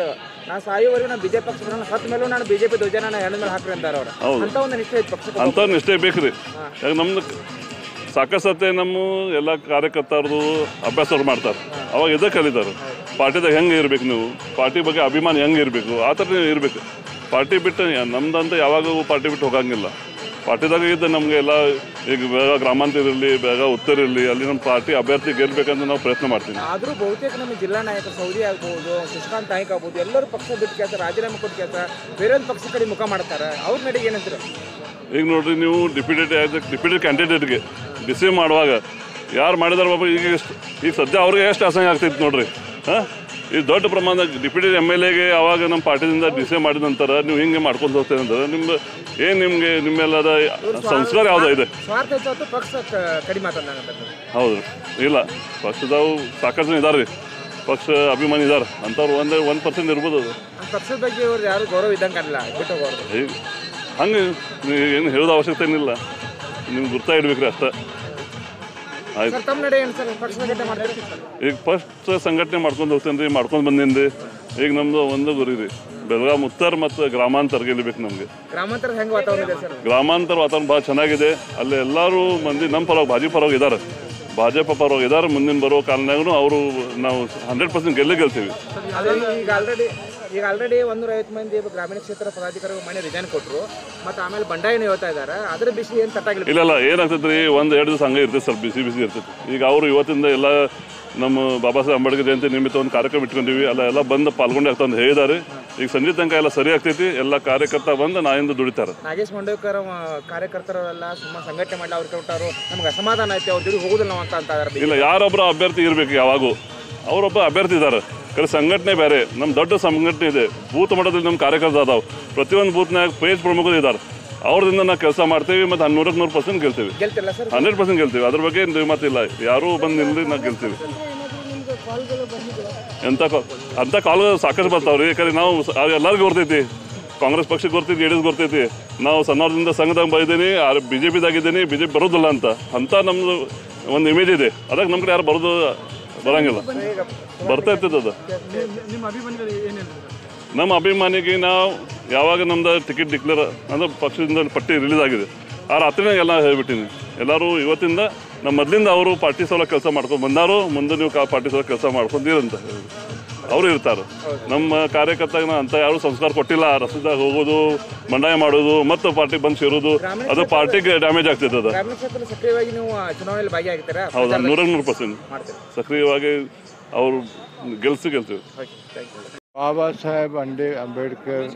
ನಾ ಸಾಯುವವರೆಗೂ ನಾನು ಬಿಜೆಪಿ ಪಕ್ಷ ನಾನು ಸತ್ತ ಮೇಲೂ ನಾನು ಬಿಜೆಪಿ ಧ್ವಜ ನಾನು ಹೆಣ್ಣು ಮೇಲೆ ಹಾಕ್ರಿ ಅಂತಾರೆ ಅವ್ರು ಹೌದು. ಅಂತ ಒಂದು ನಿಷ್ಠೆ ಐತೆ ಪಕ್ಷಕ್ಕೆ ಅಂಥವ್ರು ನಿಷ್ಠೆ ಬೇಕ್ರಿ ಯಾಕೆ ನಮ್ದು ಸಾಕಷ್ಟು ಸತೆ ನಮ್ಮ ಎಲ್ಲ ಕಾರ್ಯಕರ್ತರದು ಅಭ್ಯಾಸ ಮಾಡ್ತಾರೆ ಅವಾಗ ಎದ ಕಲಿತಾರೆ ಪಾರ್ಟಿದಾಗ ಹೆಂಗೆ ಇರ್ಬೇಕು ನೀವು ಪಾರ್ಟಿ ಬಗ್ಗೆ ಅಭಿಮಾನ ಹೆಂಗೆ ಇರಬೇಕು ಆ ಥರ ನೀವು ಇರಬೇಕು ಪಾರ್ಟಿ ಬಿಟ್ಟು ನಮ್ದಂತ ಯಾವಾಗೂ ಪಾರ್ಟಿ ಬಿಟ್ಟು ಹೋಗಂಗಿಲ್ಲ ಪಾರ್ಟಿದಾಗ ಇದ್ದ ನಮಗೆ ಎಲ್ಲ ಈಗ ಬೇಗ ಗ್ರಾಮಾಂತರ ಇರಲಿ ಬೇಗ ಉತ್ತರ ಇರಲಿ ಅಲ್ಲಿ ನಮ್ಮ ಪಾರ್ಟಿ ಅಭ್ಯರ್ಥಿ ಗೆಲ್ಬೇಕಂತ ನಾವು ಪ್ರಯತ್ನ ಮಾಡ್ತೀವಿ ಆದರೂ ಬಹುತೇಕ ನಮ್ಮ ಜಿಲ್ಲಾ ನಾಯಕ ಸೌದಿ ಆಗ್ಬೋದು ಶಶಿಕಾಂತ್ ನಾಯ್ಕ ಆಗ್ಬೋದು ಎಲ್ಲರೂ ಪಕ್ಷ ಬಿಟ್ಟು ಕೆಲಸ ರಾಜೀನಾಮೆ ಕೊಟ್ಟು ಕೆಲಸ ಬೇರೆ ಒಂದು ಪಕ್ಷ ಕಡೆ ಮುಖ ಮಾಡ್ತಾರೆ ಅವ್ರ ನಡೆಗೆ ಏನಂತೀರ ಈಗ ನೋಡ್ರಿ ನೀವು ಡಿಪ್ಯೂಟೆಡ್ ಡಿಪ್ಯೂಟೆಡ್ ಕ್ಯಾಂಡಿಡೇಟ್ಗೆ ರಿಸೀವ್ ಮಾಡುವಾಗ ಯಾರು ಮಾಡಿದಾರೆ ಬಾಬಾ ಈಗ ಎಷ್ಟು ಈಗ ಸದ್ಯ ಅವ್ರಿಗೆ ಎಷ್ಟು ಅಸಹ್ಯ ಆಗ್ತೈತೆ ನೋಡ್ರಿ ಹಾಂ ಈ ದೊಡ್ಡ ಪ್ರಮಾಣದ ಡಿಪ್ಯೂಟೆಡ್ ಎಮ್ ಎಲ್ ಎಗೆ ಅವಾಗ ನಮ್ಮ ಪಾರ್ಟಿದಿಂದ ಡಿಸೈಡ್ ಮಾಡಿದ ನಂತರ ನೀವು ಹಿಂಗೆ ಮಾಡ್ಕೊಂಡು ಹೋಗ್ತೇವೆ ಅಂದ್ರೆ ನಿಮ್ಮ ಏನು ನಿಮಗೆ ನಿಮ್ಮೆಲ್ಲದ ಸಂಸ್ಕಾರ ಯಾವುದೋ ಇದೆ ಸ್ವಾರ್ಥ ಹೆಚ್ಚು ಪಕ್ಷ ಕ- ಕಡಿಮೆ ಮಾತನಾಡ ಹೌದು ಇಲ್ಲ ಪಕ್ಷದವು ಸಾಕಷ್ಟು ಜನ ಇದಾರೆ ರೀ ಪಕ್ಷ ಅಭಿಮಾನಿ ಇದಾರೆ ಅಂಥವ್ರು ಒಂದೇ ಒಂದು ಪರ್ಸೆಂಟ್ ಇರ್ಬೋದು ಅದು ಪಕ್ಷದ ಬಗ್ಗೆ ಇವ್ರು ಯಾರು ಗೌರವ ಇದ್ದಂಗೆ ಅಲ್ಲ ಬಿಟ್ಟು ಹೋಗೋರು ಈಗ ಹಂಗೆ ಏನು ಹೇಳೋದು ಅವಶ್ಯಕತೆ ಏನಿಲ್ಲ ನಿಮ್ಗೆ ಗುರ್ತಾ ಇಡ್ಬೇಕ್ರಿ ಅಷ್ಟೇ ಆಯ್ತು ಸರ್ ತಮ್ಮ ನಡೆ ಏನು ಸರ್ ಪಕ್ಷ ಸಂಘಟನೆ ಮಾಡ್ತಾರೆ ಈಗ ಫಸ್ಟ್ ಸಂಘಟನೆ ಮಾಡ್ಕೊಂಡು ಹೋಗ್ತೇನೆ ರೀ ಮಾಡ್ಕೊಂಡು ಬಂದೇನಿ ರೀ ಈಗ ನಮ್ಮದು ಒಂದು ಗುರಿ ರೀ ಬೆಳಗಾಂ ಉತ್ತರ ಮತ್ತು ಗ್ರಾಮಾಂತರ ಗೆಲ್ಲಬೇಕು ನಮಗೆ ಗ್ರಾಮಾಂತರ ಹೆಂಗೆ ವಾತಾವರಣ ಇದೆ ಸರ್ ಗ್ರಾಮಾಂತರ ವಾತಾವರಣ ಭಾಳ ಚೆನ್ನಾಗಿದೆ ಅಲ್ಲಿ ಎಲ್ಲರೂ ಮಂದಿ ನಮ್ಮ ಪರವಾಗಿ ಭಾಜಿ ಪರವಾಗಿ ಇದ್ದಾರೆ ಭಾಜಪ ಪರವಾಗಿ ಇದ್ದಾರೆ ಮುಂದಿನ ಬರೋ ಕಾಲನಾಗೂ ಅವರು ನಾವು ಹಂಡ್ರೆಡ್ ಪರ್ಸೆಂಟ್ ಗೆಲ್ಲೇ ಗೆಲ್ತೀವಿ ಅದೇ ಈಗ ಆಲ್ರೆಡಿ ಈಗ ಆಲ್ರೆಡಿ ಒಂದೂರ ಐವತ್ತು ಮಂದಿ ಗ್ರಾಮೀಣ ಕ್ಷೇತ್ರ ಪದಾಧಿಕಾರಿಗಳು ಮನೆ ರಿಸೈನ್ ಕೊಟ್ಟರು ಮತ್ತು ಆಮೇಲೆ ಬಂಡಾಯನ ಹೇಳ್ತಾ ಇದ್ದಾರೆ ಅದರ ಬಿಸಿ ಏನು ತಟ್ಟಾಗಿಲ್ಲ ಇಲ್ಲ ಇಲ್ಲ ಏನಾಗ್ತೈತೆ ರೀ ಒಂದು ಎರಡು ದಿವಸ ಹಂಗೆ ಇರ್ತೈತೆ ಸ್ವಲ್ಪ ಬಿಸಿ ಬಿಸಿ ಇರ್ತೈತೆ ಈಗ ಅವರು ಇವತ್ತಿಂದ ಎಲ್ಲ ನಮ್ಮ ಬಾಬಾ ಸಾಹೇಬ್ ಅಂಬೇಡ್ಕರ್ ಜಯಂತಿ ನಿಮಿತ್ತ ಒಂದು ಕಾರ್ಯಕ್ರಮ ಇಟ್ಕೊಂಡಿವಿ ಅಲ್ಲ ಎಲ್ಲ ಬಂದು ಪಾಲ್ಗೊಂಡು ಆಗ್ತಾ ಅಂತ ಹೇಳಿದ್ದಾರೆ ಈಗ ಸಂಜೆ ತನಕ ಎಲ್ಲ ಸರಿ ಆಗ್ತೈತಿ ಎಲ್ಲ ಕಾರ್ಯಕರ್ತ ಬಂದು ನಾಯಿಂದ ದುಡಿತಾರೆ ನಾಗೇಶ್ ಮಂಡೇಕರ್ ಕಾರ್ಯಕರ್ತರೆಲ್ಲ ಸುಮ್ಮನೆ ಸಂಘಟನೆ ಮಾಡಿ ಅವ್ರು ಕೊಟ್ಟರು ನಮ್ಗೆ ಅಸಮಾಧಾನ ಐತೆ ಅವ್ರ ಜೊತೆ ಹೋಗುದಿಲ್ಲ ನಾವು ಅಂತ ಅಂತ ಇದ್ದಾರೆ ಇಲ್ಲ ಯಾರೊಬ್ಬರು ಅಭ್ಯರ್ಥಿ ಇರಬೇಕು ಯಾವಾಗೂ ಅವರೊಬ್ಬ ಅಭ್ಯರ್ಥಿ ಇದ್ದಾರೆ ಕರೆ ಸಂಘಟನೆ ಬೇರೆ ನಮ್ಮ ದೊಡ್ಡ ಸಂಘಟನೆ ಇದೆ ಬೂತ್ ಮಟ್ಟದಲ್ಲಿ ನಮ್ಮ ಕಾರ್ಯಕರ್ತ ಅದಾವೆ ಪ್ರತಿಯೊಂದು ಬೂತ್ನಾಗ ಪೇಜ್ ಪ್ರಮುಖರು ಇದ್ದಾರೆ ಅವ್ರದಿಂದ ನಾವು ಕೆಲಸ ಮಾಡ್ತೀವಿ ಮತ್ತು ಹನ್ನೂರಕ್ಕೆ ನೂರು ಪರ್ಸೆಂಟ್ ಗೆಲ್ತೀವಿ ಗೆಲ್ತಿಲ್ಲ ಸರ್ ಹಂಡ್ರೆಡ್ ಪರ್ಸೆಂಟ್ ಗೆಲ್ತೀವಿ ಅದ್ರ ಬಗ್ಗೆ ಏನು ಮಾತಿಲ್ಲ ಯಾರೂ ಬಂದು ನಿಲ್ಲಿ ನಾವು ಗೆಲ್ತೀವಿ ಎಂಥ ಕಾ ಅಂಥ ಕಾಲ್ ಸಾಕಷ್ಟು ಬರ್ತಾವ್ರಿ ಯಾಕಂದ್ರೆ ನಾವು ಸ- ಅದು ಎಲ್ಲರಿಗೂ ಗೊತ್ತೈತಿ ಕಾಂಗ್ರೆಸ್ ಪಕ್ಷಕ್ಕೆ ಗೊತ್ತೈತಿ ಜೆ ಡಿ ಎಸ್ ಗೊತ್ತೈತಿ ನಾವು ಸಣ್ಣವ್ರದಿಂದ ಸಂಘದಾಗ ಬಂದಿದ್ದೀನಿ ಬಿ ಜೆ ಪಿದಾಗಿದ್ದೀನಿ ಬಿ ಜೆ ಪಿ ಬರೋದಿಲ್ಲ ಅಂತ ಅಂತ ನಮ್ಮದು ಒಂದು ಇಮೇಜ್ ಇದೆ ಅದಕ್ಕೆ ನಮ್ಮ ಕಡೆ ಯಾರು ಬರೋದು ಬರಂಗಿಲ್ಲ ಬರ್ತಾ ಇರ್ತೈತೆ ಅದು ನಿಮ್ಮ ಅಭಿಮಾನಿಗಳು ಏನೇನು ನಮ್ಮ ಅಭಿಮಾನಿಗೆ ನಾವು ಯಾವಾಗ ನಮ್ದು ಟಿಕೆಟ್ ಡಿಕ್ಲೇರ್ ಅಂದ್ರೆ ಪಕ್ಷದಿಂದ ಪಟ್ಟಿ ರಿಲೀಸ್ ಆಗಿದೆ ಆ ರಾತ್ರಿನೇ ಎಲ್ಲ ಹೇಳ್ಬಿಟ್ಟಿನಿ ಎಲ್ಲರೂ ಇವತ್ತಿಂದ ನಮ್ಮ ಮೊದಲಿಂದ ಅವರು ಪಾರ್ಟಿ ಸಲ ಕೆಲಸ ಮಾಡ್ಕೊಂಡು ಬಂದಾರು ಮುಂದೆ ನೀವು ಕಾ ಪಾರ್ಟಿ ಸಲ ಕೆಲಸ ಮಾಡ್ಕೊಂಡಿರಂತ ಅವರು ಇರ್ತಾರೆ ನಮ್ಮ ಕಾರ್ಯಕರ್ತಾಗ ಅಂತ ಯಾರು ಸಂಸ್ಕಾರ ಕೊಟ್ಟಿಲ್ಲ ರಸ್ತೆದಾಗ ಹೋಗೋದು ಬಂಡಾಯ ಮಾಡೋದು ಮತ್ತು ಪಾರ್ಟಿ ಬಂದು ಸೇರೋದು ಅದು ಪಾರ್ಟಿಗೆ ಡ್ಯಾಮೇಜ್ ಆಗ್ತೈತೆ ಅದು ಗ್ರಾಮೀಣ ಕ್ಷೇತ್ರದಲ್ಲಿ ಸಕ್ರಿಯವಾಗಿ ನೀವು ಚುನಾವಣೆಯಲ್ಲಿ ಭಾಗಿಯಾಗಿದ್ದೀರಾ ಹೌದಾ ನೂರಕ್ಕೆ ನೂರು ಪರ್ಸೆಂಟ್ ಮಾಡ್ತೀರಿ ಸಕ್ರಿಯವಾಗಿ ಅವರು ಗೆಲ್ಸಿ ಗೆಲ್ತೀವಿ okay thank you Baba Saheb and Ambedkar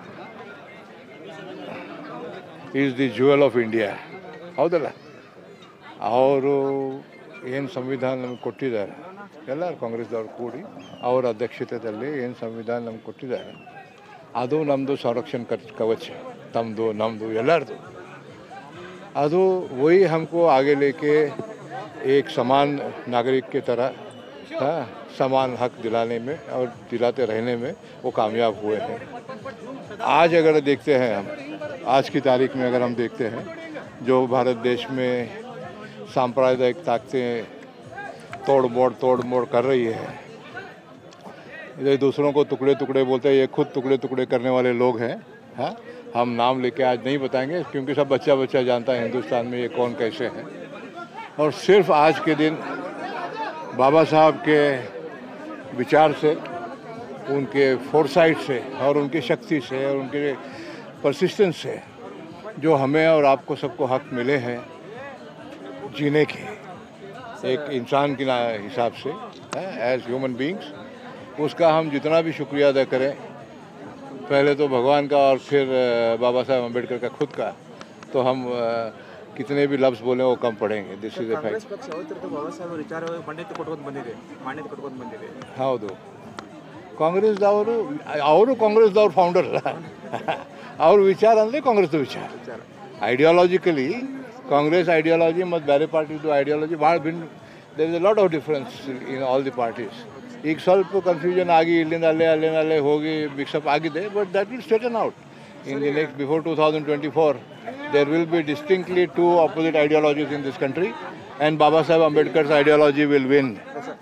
is the jewel of India ಹೌದಲ್ಲ ಅವರು ಏನು ಸಂವಿಧಾನ ನಮಗೆ ಕೊಟ್ಟಿದ್ದಾರೆ ಎಲ್ಲರೂ ಕಾಂಗ್ರೆಸ್ದವ್ರು ಕೂಡಿ ಅವರ ಅಧ್ಯಕ್ಷತೆಯಲ್ಲಿ ಏನು ಸಂವಿಧಾನ ನಮ್ಗೆ ಕೊಟ್ಟಿದ್ದಾರೆ ಅದು ನಮ್ಮದು ಸಂರಕ್ಷಣೆ ಕರ್ ಕವಚ ತಮ್ಮದು ನಮ್ಮದು ಎಲ್ಲರದು ಅದು वही हमको आगे लेके एक समान नागरिक की तरह हाँ, समान हक दिलाने में और दिलाते रहने में वो कामयाब हुए हैं आज अगर देखते हैं हम आज की तारीख में अगर हम देखते हैं जो भारत देश में सांप्रदायिक ताकतें तोड़ मोड़ तोड़ मोड़ कर रही है ये दूसरों को टुकड़े टुकड़े बोलते हैं ये खुद टुकड़े टुकड़े करने वाले लोग हैं हाँ हम नाम लेके आज नहीं बताएंगे क्योंकि सब बच्चा बच्चा जानता है हिंदुस्तान में ये कौन कैसे हैं और सिर्फ आज के दिन बाबा साहब के विचार से उनके फोरसाइट से और उनकी शक्ति से और उनके परसिस्टेंस से जो हमें और आपको सबको हक मिले हैं जीने के एक इंसान के ना हिसाब से एज ह्यूमन बींग्स उसका हम जितना भी शुक्रिया अदा करें पहले तो भगवान का और फिर अ, बाबा साहब अम्बेडकर का खुद का तो हम अ, कितने भी लफ्ज़ बोले वो कम पड़ेंगे this is a Congress fact ಪಕ್ಷ ಯಾವತ್ತಿರ್ತು ಬಾಬಾ ಸಾಹೇಬ್ ವಿಚಾರ ಮಾನ್ಯತೆ ಕೊಟ್ಕೊಂಡು ಬಂದಿದೆ ಮಾನ್ಯತೆ ಕೊಟ್ಕೊಂಡು ಬಂದಿದೆ ಹೌದು ಕಾಂಗ್ರೆಸ್ದವರು ಅವರು ಕಾಂಗ್ರೆಸ್ದವ್ರ ಫೌಂಡರ್ ಅವ್ರ ವಿಚಾರ ಅಂದರೆ ಕಾಂಗ್ರೆಸ್ದು ವಿಚಾರ ಐಡಿಯಾಲಜಿಕಲಿ ಕಾಂಗ್ರೆಸ್ ಐಡಿಯಾಲಜಿ ಮತ್ತು ಬೇರೆ ಪಾರ್ಟಿದು ಐಡಿಯಾಲಜಿ ಭಾಳ ಭಿನ್ನ there is a lot of difference in all the parties ಈಗ ಸ್ವಲ್ಪ ಕನ್ಫ್ಯೂಷನ್ ಆಗಿ ಇಲ್ಲಿಂದ ಅಲ್ಲೇ ಅಲ್ಲಿಂದ ಅಲ್ಲೇ ಹೋಗಿ ಮಿಕ್ಸಪ್ ಆಗಿದೆ but that will straighten out in the next before two thousand twenty four there will be distinctly two opposite ideologies in this country and Baba Saheb Ambedkar's ideology will win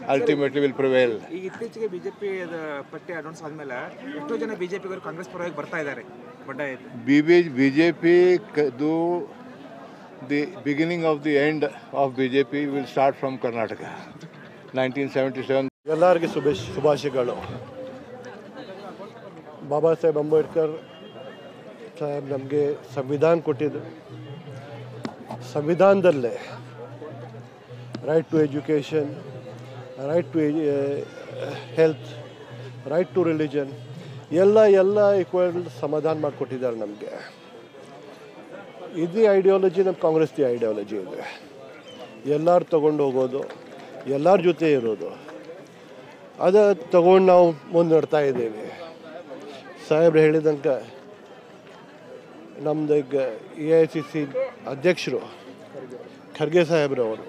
ultimately will prevail. ಈಗ ಇತ್ತೀಚೆಗೆ BJP ಪಟ್ಟಿ announce ಆದ್ಮೇಲೆ ಎಷ್ಟೋ ಜನ ಬಿಜೆಪಿಗರು ಕಾಂಗ್ರೆಸ್ ಪರವಾಗಿ ಬರ್ತಾ ಇದ್ದಾರೆ ಬಂಡಾಯ ಎದ್ದು. BB, BJP c- do the beginning of the end of BJP will start from Karnataka. 1977. ಎಲ್ಲರಿಗೆ ಶುಭ ಶುಭಾಶಯಗಳು ಬಾಬಾ ಸಾಹೇಬ್ ಅಂಬೇಡ್ಕರ್ ಸಾಹೇಬ್ ನಮಗೆ ಸಂವಿಧಾನ ಕೊಟ್ಟಿದ್ದು ಸಂವಿಧಾನದಲ್ಲೇ right to education right to health right to religion ಎಲ್ಲ ಎಲ್ಲ ಈಕ್ವಲ್ ಸಮಾಧಾನ ಮಾಡಿಕೊಟ್ಟಿದ್ದಾರೆ ನಮಗೆ ಇದು ಐಡಿಯಾಲಜಿ ನಮ್ಮ ಕಾಂಗ್ರೆಸ್ದಿ ಐಡಿಯಾಲಜಿ ಇದೆ ಎಲ್ಲರೂ ತಗೊಂಡು ಹೋಗೋದು ಎಲ್ಲರ ಜೊತೆ ಇರೋದು ಅದ ತಗೊಂಡು ನಾವು ಮುಂದೆ ನಡ್ತಾ ಇದ್ದೀವಿ ಸಾಹೇಬ್ರು ಹೇಳಿದಂಗೆ ನಮ್ದು ಈಗ ಎ ಐ ಸಿ ಸಿ ಅಧ್ಯಕ್ಷರು ಖರ್ಗೆ ಸಾಹೇಬ್ರವರು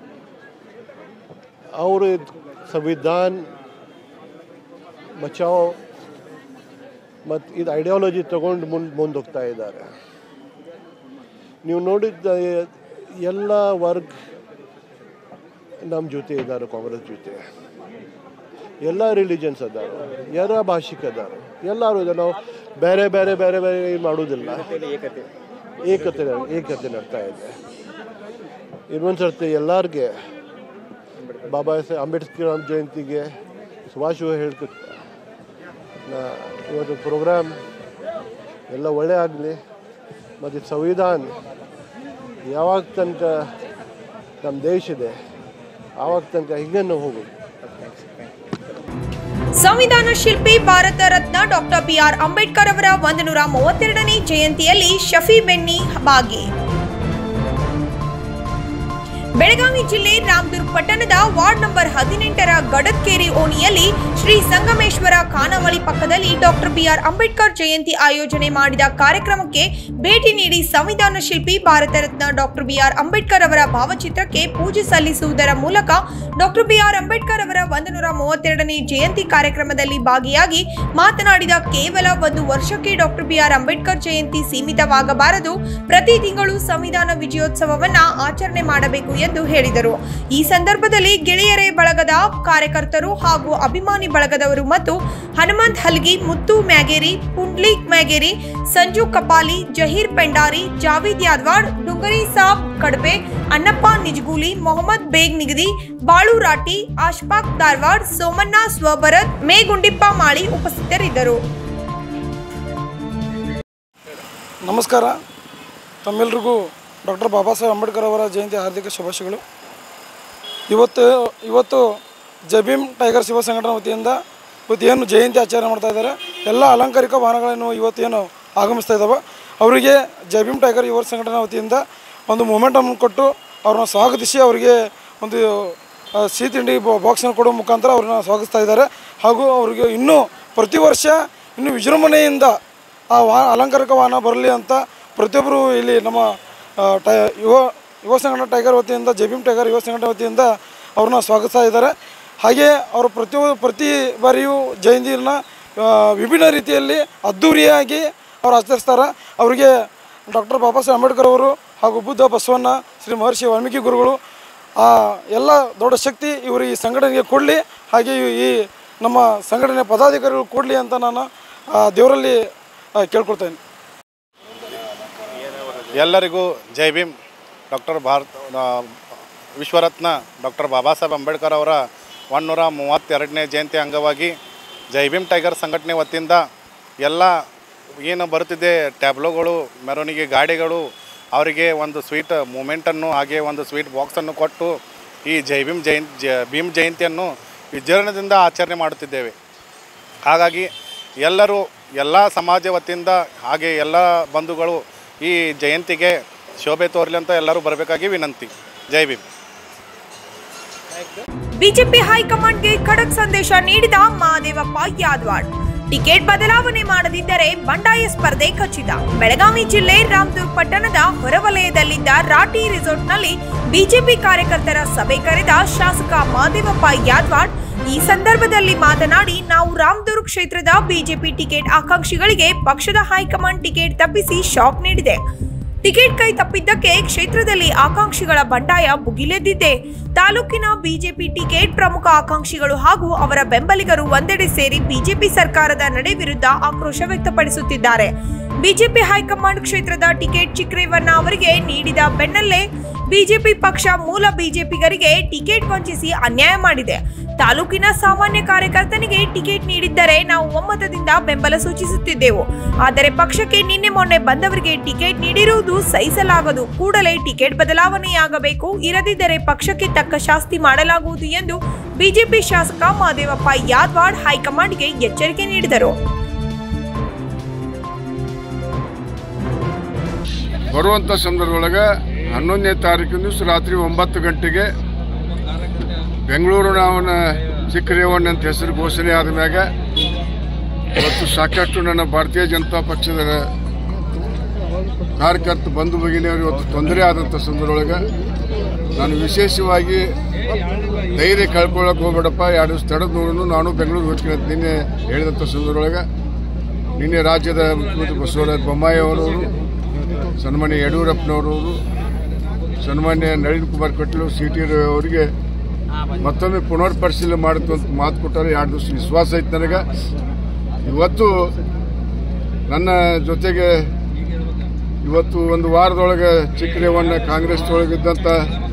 ಅವರು ಸಂವಿಧಾನ ಬಚಾವ್ ಮತ್ತು ಇದು ಐಡಿಯಾಲಜಿ ತಗೊಂಡು ಮುಂದೆ ಮುಂದೆ ಹೋಗ್ತಾ ಇದ್ದಾರೆ ನೀವು ನೋಡಿದ್ದ ಎಲ್ಲ ವರ್ಗ ನಮ್ಮ ಜೊತೆ ಇದ್ದಾರೆ ಕಾಂಗ್ರೆಸ್ ಜೊತೆ ಎಲ್ಲ ರಿಲಿಜನ್ಸ್ ಅದಾರು ಎಲ್ಲ ಭಾಷಿಕ ಅದಾರು ಎಲ್ಲರೂ ಇದ್ದಾರೆ ನಾವು ಬೇರೆ ಬೇರೆ ಬೇರೆ ಬೇರೆ ಏನು ಮಾಡೋದಿಲ್ಲ ಏಕತೆ ಏಕತೆ ನಡ್ತಾ ಇದೆ ಇನ್ನೊಂದು ಸರ್ತಿ ಎಲ್ಲರಿಗೆ ಬಾಬಾ ಸಾಹೇಬ್ ಅಂಬೇಡ್ಕರ್ ಜಯಂತಿಗೆ ಶುಭಾಶಯ ಹೇಳ್ಕ ನಾ ಇವತ್ತು ಪ್ರೋಗ್ರಾಮ್ ಎಲ್ಲ ಒಳ್ಳೆ ಆಗಲಿ ಮತ್ತು ಸಂವಿಧಾನ ಯಾವಾಗ ತನಕ ನಮ್ಮ ದೇಶ ಇದೆ ಆವಾಗ ತನಕ ಹಿಂಗೆ ನಾವು ಹೋಗೋದು ಸಂವಿಧಾನ ಶಿಲ್ಪಿ ಭಾರತ ರತ್ನ ಡಾಕ್ಟರ್ ಬಿಆರ್ ಅಂಬೇಡ್ಕರ್ ಅವರ ಒಂದು ನೂರ ಮೂವತ್ತೆರಡನೇ ಜಯಂತಿಯಲ್ಲಿ ಶಫಿ ಬೆನ್ನಿ ಭಾಗಿ ಬೆಳಗಾವಿ ಜಿಲ್ಲೆ ರಾಮದುರ್ಗ್ ಪಟ್ಟಣದ ವಾರ್ಡ್ ನಂಬರ್ ಹದಿನೆಂಟರ ಗಡದ್ಕೇರಿ ಓಣಿಯಲ್ಲಿ ಶ್ರೀ ಸಂಗಮೇಶ್ವರ ಖಾನಾವಳಿ ಪಕ್ಕದಲ್ಲಿ ಡಾಕ್ಟರ್ ಬಿಆರ್ ಅಂಬೇಡ್ಕರ್ ಜಯಂತಿ ಆಯೋಜನೆ ಮಾಡಿದ ಕಾರ್ಯಕ್ರಮಕ್ಕೆ ಭೇಟಿ ನೀಡಿ ಸಂವಿಧಾನ ಶಿಲ್ಪಿ ಭಾರತ ರತ್ನ ಡಾಕ್ಟರ್ ಬಿಆರ್ ಅಂಬೇಡ್ಕರ್ ಅವರ ಭಾವಚಿತ್ರಕ್ಕೆ ಪೂಜೆ ಸಲ್ಲಿಸುವುದರ ಮೂಲಕ ಡಾಕ್ಟರ್ ಬಿಆರ್ ಅಂಬೇಡ್ಕರ್ ಅವರ ಒಂದು ನೂರ ಮೂವತ್ತೆರಡನೇ ಜಯಂತಿ ಕಾರ್ಯಕ್ರಮದಲ್ಲಿ ಭಾಗಿಯಾಗಿ ಮಾತನಾಡಿದ ಕೇವಲ ಒಂದು ವರ್ಷಕ್ಕೆ ಡಾಕ್ಟರ್ ಬಿಆರ್ ಅಂಬೇಡ್ಕರ್ ಜಯಂತಿ ಸೀಮಿತವಾಗಬಾರದು ಪ್ರತಿ ತಿಂಗಳು ಸಂವಿಧಾನ ವಿಜಯೋತ್ಸವವನ್ನ ಆಚರಣೆ ಮಾಡಬೇಕು ಎಂದು ಹೇಳಿದರು ಈ ಸಂದರ್ಭದಲ್ಲಿ ಗೆಳೆಯರೇ ಬಳಗದ ಕಾರ್ಯಕರ್ತರು ಹಾಗೂ ಅಭಿಮಾನಿ ಬಳಗದವರು ಮತ್ತು ಹನುಮಂತ್ ಹಲ್ಗಿ ಮುತ್ತು ಮ್ಯಾಗೇರಿ ಪುಂಡ್ಲಿಕ್ ಮ್ಯಾಗೇರಿ ಸಂಜು ಕಪಾಲಿ ಜಹೀರ್ ಪೆಂಡಾರಿ ಜಾವೀದ್ ಯಾದ್ವಾಡ್ ಡುಂಗರಿ ಸಾಬ್ ಕಡಬೆ ಅನ್ನಪ್ಪ ನಿಜಗೂಲಿ ಮೊಹಮ್ಮದ್ ಬೇಗ್ ನಿಗದಿ ಬಾಳು ರಾಟಿ ಆಶ್ಫಾಕ್ ಧಾರವಾಡ್ ಸೋಮಣ್ಣ ಸ್ವಭರತ್ ಮೇಗುಂಡಿಪ್ಪ ಮಾಳಿ ಉಪಸ್ಥಿತರಿದ್ದರು ನಮಸ್ಕಾರ ತಮ್ಮೆಲ್ರಿಗೂ ಡಾಕ್ಟರ್ ಬಾಬಾ ಸಾಹೇಬ್ ಅಂಬೇಡ್ಕರ್ ಅವರ ಜಯಂತಿ ಹಾರ್ದಿಕ ಶುಭಾಶಯಗಳು ಇವತ್ತು ಇವತ್ತು ಜಬೀಮ್ ಟೈಗರ್ ಶಿವ ಸಂಘಟನೆ ವತಿಯಿಂದ ಇವತ್ತು ಏನು ಜಯಂತಿ ಆಚರಣೆ ಮಾಡ್ತಾ ಇದ್ದಾರೆ ಎಲ್ಲ ಅಲಂಕಾರಿಕ ವಾಹನಗಳನ್ನು ಇವತ್ತೇನು ಆಗಮಿಸ್ತಾ ಇದ್ದಾವೆ ಅವರಿಗೆ ಜಬೀಮ್ ಟೈಗರ್ ಯುವ ಸಂಘಟನೆ ವತಿಯಿಂದ ಒಂದು ಮೊಮೆಂಟನ್ನು ಕೊಟ್ಟು ಅವ್ರನ್ನ ಸ್ವಾಗತಿಸಿ ಅವರಿಗೆ ಒಂದು ಆ, ಸಿಹಿ ತಿಂಡಿ ಬಾಕ್ಸನ್ನು ಕೊಡೋ ಮುಖಾಂತರ ಅವ್ರನ್ನ ಸ್ವಾಗತಿಸ್ತಾ ಇದ್ದಾರೆ ಹಾಗೂ ಅವರಿಗೆ ಇನ್ನೂ ಪ್ರತಿ ವರ್ಷ ಇನ್ನೂ ವಿಜೃಂಭಣೆಯಿಂದ ಆ ವಾ ಅಲಂಕಾರಿಕ ವಾಹನ ಬರಲಿ ಅಂತ ಪ್ರತಿಯೊಬ್ಬರು ಇಲ್ಲಿ ನಮ್ಮ ಆ, ಟೈ ಯುವ ಯುವ ಸಂಘಟನೆ ಟೈಗರ್ ವತಿಯಿಂದ ಜೆಬಿಎಂ ಟೈಗರ್ ಯುವ ಸಂಘಟನೆ ವತಿಯಿಂದ ಅವ್ರನ್ನ ಸ್ವಾಗತಿಸ್ತಾ ಇದ್ದಾರೆ ಹಾಗೆ ಅವರು ಪ್ರತಿಯೊಂದು ಪ್ರತಿ ಬಾರಿಯೂ ಜಯಂತಿಯನ್ನು ಆ, ವಿಭಿನ್ನ ರೀತಿಯಲ್ಲಿ ಅದ್ಧೂರಿಯಾಗಿ ಅವ್ರು ಆಚರಿಸ್ತಾರೆ ಅವರಿಗೆ ಡಾಕ್ಟರ್ ಬಾಬಾ ಸಾಹೇಬ್ ಅಂಬೇಡ್ಕರ್ ಅವರು ಹಾಗೂ ಬುದ್ಧ ಬಸವಣ್ಣ ಶ್ರೀ ಮಹರ್ಷಿ ವಾಲ್ಮೀಕಿ ಗುರುಗಳು ಆ ಎಲ್ಲ ದೊಡ್ಡ ಶಕ್ತಿ ಇವರು ಈ ಸಂಘಟನೆಗೆ ಕೊಡಲಿ ಹಾಗೆ ಈ- ಈ ನಮ್ಮ ಸಂಘಟನೆ ಪದಾಧಿಕಾರಿಗಳು ಕೊಡಲಿ ಅಂತ ನಾನು ಆ, ದೇವರಲ್ಲಿ ಆ, ಕೇಳ್ಕೊಳ್ತೇನೆ ಎಲ್ಲರಿಗೂ ಜೈ ಭೀಮ್ ಡಾಕ್ಟರ್ ಭಾರತ್ ಆ, ವಿಶ್ವರತ್ನ ಡಾಕ್ಟರ್ ಬಾಬಾ ಸಾಹೇಬ್ ಅಂಬೇಡ್ಕರ್ ಅವರ ಒಂದುನೂರ ಮೂವತ್ತೆರಡನೇ ಜಯಂತಿ ಅಂಗವಾಗಿ ಜೈ ಭೀಮ್ ಟೈಗರ್ ಸಂಘಟನೆ ವತಿಯಿಂದ ಎಲ್ಲ ಏನು ಬರುತ್ತಿದೆ ಟ್ಯಾಬ್ಲೋಗಳು ಮೆರವಣಿಗೆ ಗಾಡಿಗಳು ಅವರಿಗೆ ಒಂದು ಸ್ವೀಟ್ ಮೂಮೆಂಟನ್ನು ಹಾಗೆ ಒಂದು ಸ್ವೀಟ್ ಬಾಕ್ಸನ್ನು ಕೊಟ್ಟು ಈ ಜೈ ಭೀಮ್ ಜಯಂತಿ ಜ ಭೀಮ್ ಜಯಂತಿಯನ್ನು ವಿಜೃಂಭಣೆಯಿಂದ ಆಚರಣೆ ಮಾಡುತ್ತಿದ್ದೇವೆ ಹಾಗಾಗಿ ಎಲ್ಲರೂ ಎಲ್ಲ ಸಮಾಜ ವತಿಯಿಂದ ಹಾಗೆ ಎಲ್ಲ ಬಂಧುಗಳು ಈ ಜಯಂತಿಗೆ ಶೋಭೆ ತೋರಲಿ ಅಂತ ಎಲ್ಲರೂ ಬರಬೇಕಾಗಿ ವಿನಂತಿ ಜೈ ಭೀಮ್ ಬಿಜೆಪಿ ಹೈಕಮಾಂಡ್ಗೆ ಖಡಕ್ ಸಂದೇಶ ನೀಡಿದ ಮಹಾದೇವಪ್ಪ ಯಾದವಾಡ್ ಟಿಕೆಟ್ ಬದಲಾವಣೆ ಮಾಡದಿದ್ದರೆ ಬಂಡಾಯ ಸ್ಪರ್ಧೆ ಖಚಿತ ಬೆಳಗಾವಿ ಜಿಲ್ಲೆ ರಾಮದುರ್ಗ್ ಪಟ್ಟಣದ ಹೊರವಲಯದಲ್ಲಿದ್ದ ರಾಟಿ ರೆಸಾರ್ಟ್ನಲ್ಲಿ ಬಿಜೆಪಿ ಕಾರ್ಯಕರ್ತರ ಸಭೆ ಕರೆದ ಶಾಸಕ ಮಹಾದೇವಪ್ಪ ಯಾದವಾಡ್ ಈ ಸಂದರ್ಭದಲ್ಲಿ ಮಾತನಾಡಿ ನಾವು ರಾಮದುರ್ಗ್ ಕ್ಷೇತ್ರದ ಬಿಜೆಪಿ ಟಿಕೆಟ್ ಆಕಾಂಕ್ಷಿಗಳಿಗೆ ಪಕ್ಷದ ಹೈಕಮಾಂಡ್ ಟಿಕೆಟ್ ತಪ್ಪಿಸಿ ಶಾಕ್ ನೀಡಿದೆ ಟಿಕೆಟ್ ಕೈ ತಪ್ಪಿದ್ದಕ್ಕೆ ಕ್ಷೇತ್ರದಲ್ಲಿ ಆಕಾಂಕ್ಷಿಗಳ ಬಂಡಾಯ ಭುಗಿಲೆದ್ದಿದೆ ತಾಲೂಕಿನ ಬಿಜೆಪಿ ಟಿಕೆಟ್ ಪ್ರಮುಖ ಆಕಾಂಕ್ಷಿಗಳು ಹಾಗೂ ಅವರ ಬೆಂಬಲಿಗರು ಒಂದೆಡೆ ಸೇರಿ ಬಿಜೆಪಿ ಸರ್ಕಾರದ ನಡೆ ವಿರುದ್ಧ ಆಕ್ರೋಶ ವ್ಯಕ್ತಪಡಿಸುತ್ತಿದ್ದಾರೆ ಬಿಜೆಪಿ ಹೈಕಮಾಂಡ್ ಕ್ಷೇತ್ರದ ಟಿಕೆಟ್ ಚಿಕ್ರೇವಣ್ಣ ಅವರಿಗೆ ನೀಡಿದ ಬೆನ್ನಲ್ಲೇ ಬಿಜೆಪಿ ಪಕ್ಷ ಮೂಲ ಬಿಜೆಪಿಗರಿಗೆ ಟಿಕೆಟ್ ವಂಚಿಸಿ ಅನ್ಯಾಯ ಮಾಡಿದೆ ತಾಲೂಕಿನ ಸಾಮಾನ್ಯ ಕಾರ್ಯಕರ್ತನಿಗೆ ಟಿಕೆಟ್ ನೀಡಿದ್ದರೆ ನಾವು ಒಮ್ಮತದಿಂದ ಬೆಂಬಲ ಸೂಚಿಸುತ್ತಿದ್ದೆವು ಆದರೆ ಪಕ್ಷಕ್ಕೆ ನಿನ್ನೆ ಮೊನ್ನೆ ಬಂದವರಿಗೆ ಟಿಕೆಟ್ ನೀಡಿರುವುದು ಸಹಿಸಲಾಗದು ಕೂಡಲೇ ಟಿಕೆಟ್ ಬದಲಾವಣೆಯಾಗಬೇಕು ಇರದಿದ್ದರೆ ಪಕ್ಷಕ್ಕೆ ತಕ್ಕ ಶಾಸ್ತಿ ಮಾಡಲಾಗುವುದು ಎಂದು ಬಿಜೆಪಿ ಶಾಸಕ ಮಹದೇವಪ್ಪ ಯಾದವಾಡ್ ಹೈಕಮಾಂಡ್ಗೆ ಎಚ್ಚರಿಕೆ ನೀಡಿದರು ಬರುವಂಥ ಸಂದರ್ಭದೊಳಗೆ ಹನ್ನೊಂದನೇ ತಾರೀಕು ದಿವಸ ರಾತ್ರಿ ಒಂಬತ್ತು ಗಂಟೆಗೆ ಬೆಂಗಳೂರು ನಾವನ ಚಿಕ್ಕ ರೇವಣ್ಣ ಅಂತ ಹೆಸರು ಘೋಷಣೆ ಆದ ಮ್ಯಾಗ ಇವತ್ತು ಸಾಕಷ್ಟು ನನ್ನ ಭಾರತೀಯ ಜನತಾ ಪಕ್ಷದ ಕಾರ್ಯಕರ್ತ ಬಂಧು ಭಗಿನಿಯವರು ಇವತ್ತು ತೊಂದರೆ ಆದಂಥ ಸಂದರ್ಭದೊಳಗೆ ನಾನು ವಿಶೇಷವಾಗಿ ಧೈರ್ಯ ಕಳ್ಕೊಳ್ಳೋಕೆ ಹೋಗ್ಬೇಡಪ್ಪ ಎರಡು ದಿವಸ ತಡೆದು ನೋಡೋನು ನಾನು ಬೆಂಗಳೂರು ಹೋಗ್ತೀನಿ ಅಂತ ನಿನ್ನೆ ಹೇಳಿದಂಥ ಸಂದರ್ಭದೊಳಗೆ ನಿನ್ನೆ ರಾಜ್ಯದ ಮುಖ್ಯಮಂತ್ರಿ ಬಸವರಾಜ ಬೊಮ್ಮಾಯಿ ಅವರವರು ಸನ್ಮಾನ್ಯ ಯಡಿಯೂರಪ್ಪನವರವರು ಸನ್ಮಾನ್ಯ ನಳಿನ್ ಕುಮಾರ್ ಕಟೀಲ್ ಸಿ ಟಿ ಅವರಿಗೆ ಮತ್ತೊಮ್ಮೆ ಪುನರ್ ಪರಿಶೀಲನೆ ಮಾಡುತ್ತೆ ಅಂತ ಮಾತು ಕೊಟ್ಟಾರೆ ಎರಡು ದಿವಸ ವಿಶ್ವಾಸ ಐತೆ ನನಗೆ ಇವತ್ತು ನನ್ನ ಜೊತೆಗೆ ಇವತ್ತು ಒಂದು ವಾರದೊಳಗೆ ಚಿಕ್ಕ ರೇವಣ್ಣ ಕಾಂಗ್ರೆಸ್ ಒಳಗಿದ್ದಂಥ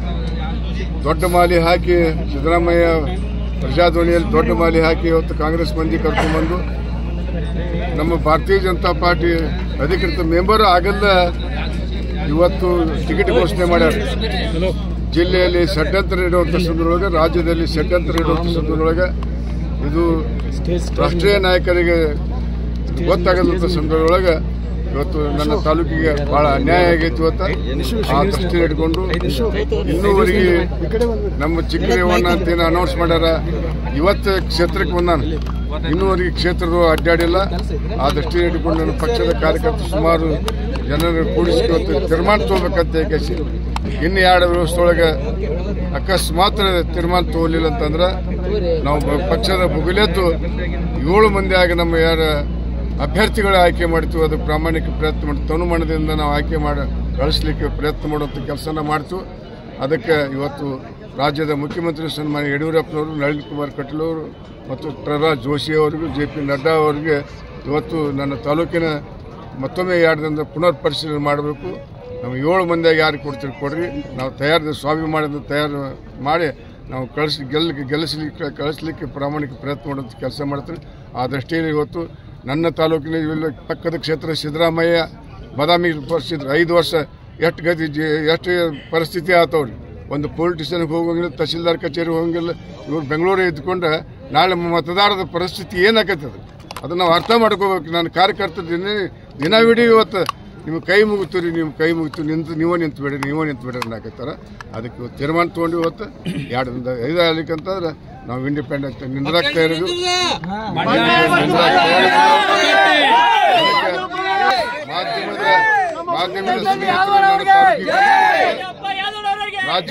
ದೊಡ್ಡ ಮಾಲಿ ಹಾಕಿ ಸಿದ್ದರಾಮಯ್ಯ ಪ್ರಜಾಧ್ವನಿಯಲ್ಲಿ ದೊಡ್ಡ ಮಾಲಿ ಹಾಕಿ ಇವತ್ತು ಕಾಂಗ್ರೆಸ್ ಮಂದಿ ಕರ್ಕೊಂಡ್ಬಂದು ನಮ್ಮ ಭಾರತೀಯ ಜನತಾ ಪಾರ್ಟಿ ಅಧಿಕೃತ ಮೆಂಬರ್ ಆಗಲ್ಲ ಇವತ್ತು ಟಿಕೆಟ್ ಘೋಷಣೆ ಮಾಡ್ಯಾರ ಜಿಲ್ಲೆಯಲ್ಲಿ ಷಡ್ಯಂತ್ರ ಇಡುವಂಥ ಸಂದರ್ಭದೊಳಗೆ ರಾಜ್ಯದಲ್ಲಿ ಷಡ್ಯಂತ್ರ ಇಡುವಂಥ ಸಂದರ್ಭದೊಳಗೆ ಇದು ರಾಷ್ಟ್ರೀಯ ನಾಯಕರಿಗೆ ಗೊತ್ತಾಗದಂಥ ಸಂದರ್ಭದೊಳಗೆ ಇವತ್ತು ನನ್ನ ತಾಲೂಕಿಗೆ ಬಹಳ ಅನ್ಯಾಯ ಆಗೈತಿ ಇವತ್ತು ಆ ದೃಷ್ಟಿ ಇಟ್ಕೊಂಡು ಇನ್ನೂವರೆಗೆ ನಮ್ಮ ಚಿಕ್ಕ ರೇವಣ್ಣ ಅಂತ ಏನು ಅನೌನ್ಸ್ ಮಾಡ್ಯಾರ ಇವತ್ತು ಕ್ಷೇತ್ರಕ್ಕೆ ಬಂದಾನ ಇನ್ನೂವರೆಗೆ ಕ್ಷೇತ್ರದ ಅಡ್ಡಾಡಿಲ್ಲ ಆ ದೃಷ್ಟಿ ಇಟ್ಕೊಂಡು ನನ್ನ ಪಕ್ಷದ ಕಾರ್ಯಕರ್ತರು ಸುಮಾರು ಜನರನ್ನು ಕೂಡಿಸಿ ಇವತ್ತು ತೀರ್ಮಾನ ತಗೋಬೇಕಂತ ಏಕಸಿ ಇನ್ನು ಎರಡು ವರ್ಷದೊಳಗೆ ಅಕಸ್ಮಾತ್ ತೀರ್ಮಾನ ತಗೋಲಿಲ್ಲ ಅಂತಂದ್ರೆ ನಾವು ಬ- ಪಕ್ಷದ ಬುಗುಲೆದ್ದು ಏಳು ಮಂದಿ ಆಗಿ ನಮ್ಮ ಯಾರ ಅಭ್ಯರ್ಥಿಗಳ ಆಯ್ಕೆ ಮಾಡ್ತೀವಿ ಅದು ಪ್ರಾಮಾಣಿಕ ಪ್ರಯತ್ನ ಮಾಡಿ ತನುಮನದಿಂದ ನಾವು ಆಯ್ಕೆ ಮಾಡಿ ಕಳಿಸ್ಲಿಕ್ಕೆ ಪ್ರಯತ್ನ ಮಾಡುವಂಥ ಕೆಲಸನ ಮಾಡ್ತೀವಿ ಅದಕ್ಕೆ ಇವತ್ತು ರಾಜ್ಯದ ಮುಖ್ಯಮಂತ್ರಿ ಸನ್ಮಾನ್ಯ ಯಡಿಯೂರಪ್ಪನವರು ನಳಿನ್ ಕುಮಾರ್ ಕಟೀಲ್ ಅವರು ಮತ್ತು ಪ್ರಹ್ಲಾದ್ ಜೋಶಿ ಅವರಿಗೂ ಜೆ ಪಿ ನಡ್ಡಾ ಅವರಿಗೆ ಇವತ್ತು ನನ್ನ ತಾಲೂಕಿನ ಮತ್ತೊಮ್ಮೆ ಎರಡು ದಿನದ ಪುನರ್ ಪರಿಶೀಲನೆ ಮಾಡಬೇಕು ನಾವು ಏಳು ಮಂದಿಯಾಗಿ ಯಾರು ಕೊಡ್ತೀರಿ ಕೊಡ್ರಿ ನಾವು ತಯಾರು ಸ್ವಾಭಿಮಾನದಿಂದ ತಯಾರು ಮಾಡಿ ನಾವು ಕಳಿಸಿ ಗೆಲ್ಲ ಗೆಲ್ಲಿಸಲಿಕ್ಕೆ ಕಳಿಸ್ಲಿಕ್ಕೆ ಪ್ರಾಮಾಣಿಕ ಪ್ರಯತ್ನ ಮಾಡೋಂಥ ಕೆಲಸ ಮಾಡ್ತೀವಿ ಆ ದೃಷ್ಟಿಯಲ್ಲಿ ಇವತ್ತು ನನ್ನ ತಾಲೂಕಿನ ಇಲ್ಲಿ ಪಕ್ಕದ ಕ್ಷೇತ್ರ ಸಿದ್ದರಾಮಯ್ಯ ಬಾದಾಮಿ ಪರಿಸ್ಥಿತಿ ಐದು ವರ್ಷ ಎಷ್ಟು ಗತಿ ಜಿ- ಎಷ್ಟು ಪರಿಸ್ಥಿತಿ ಆತವ್ರಿ ಒಂದು ಪೊಲಿಟಿಷನ್ಗೆ ಹೋಗಂಗಿಲ್ಲ ತಹಸೀಲ್ದಾರ್ ಕಚೇರಿ ಹೋಗಂಗಿಲ್ಲ ಇವ್ರು ಬೆಂಗಳೂರೇ ಇದ್ಕೊಂಡು ನಾಳೆ ಮತದಾರರ ಪರಿಸ್ಥಿತಿ ಏನಾಗತ್ತದ ಅದನ್ನ ನಾವು ಅರ್ಥ ಮಾಡ್ಕೋಬೇಕು ನಾನು ಕಾರ್ಯಕರ್ತ ದಿನ ದಿನವಿಡೀ ಇವತ್ತು ನಿಮ್ಮ ಕೈ ಮುಗಿತೀರಿ ನೀವು ಕೈ ಮುಗಿತು ನಿಂತು ನೀವೇ ನಿಂತು ಬಿಡಿ ನೀವೇ ನಿಂತು ಬಿಡ್ರಿ ಅನ್ನಕತ್ತಾರ ಅದಕ್ಕೆ ಇವತ್ತು ತೀರ್ಮಾನ ತೊಗೊಂಡು ಇವತ್ತು ಎರಡರಿಂದ ಐದು ಆಗ್ಲಿಕ್ಕಂತಂದ್ರೆ ನಾವು ಇಂಡಿಪೆಂಡೆಂಟ್ ನಿಂದ್ರಾಗ್ತಾ ಇರೋದು ನಿಂದ್ರಾಗ್ತಾ ಇರೋದು. ಮಾಧ್ಯಮದ ಮಾಧ್ಯಮದ ಸ್ನೇಹಿತರು ನನ್ನ ತಾಲೂಕಿಗೆ ರಾಜ್ಯ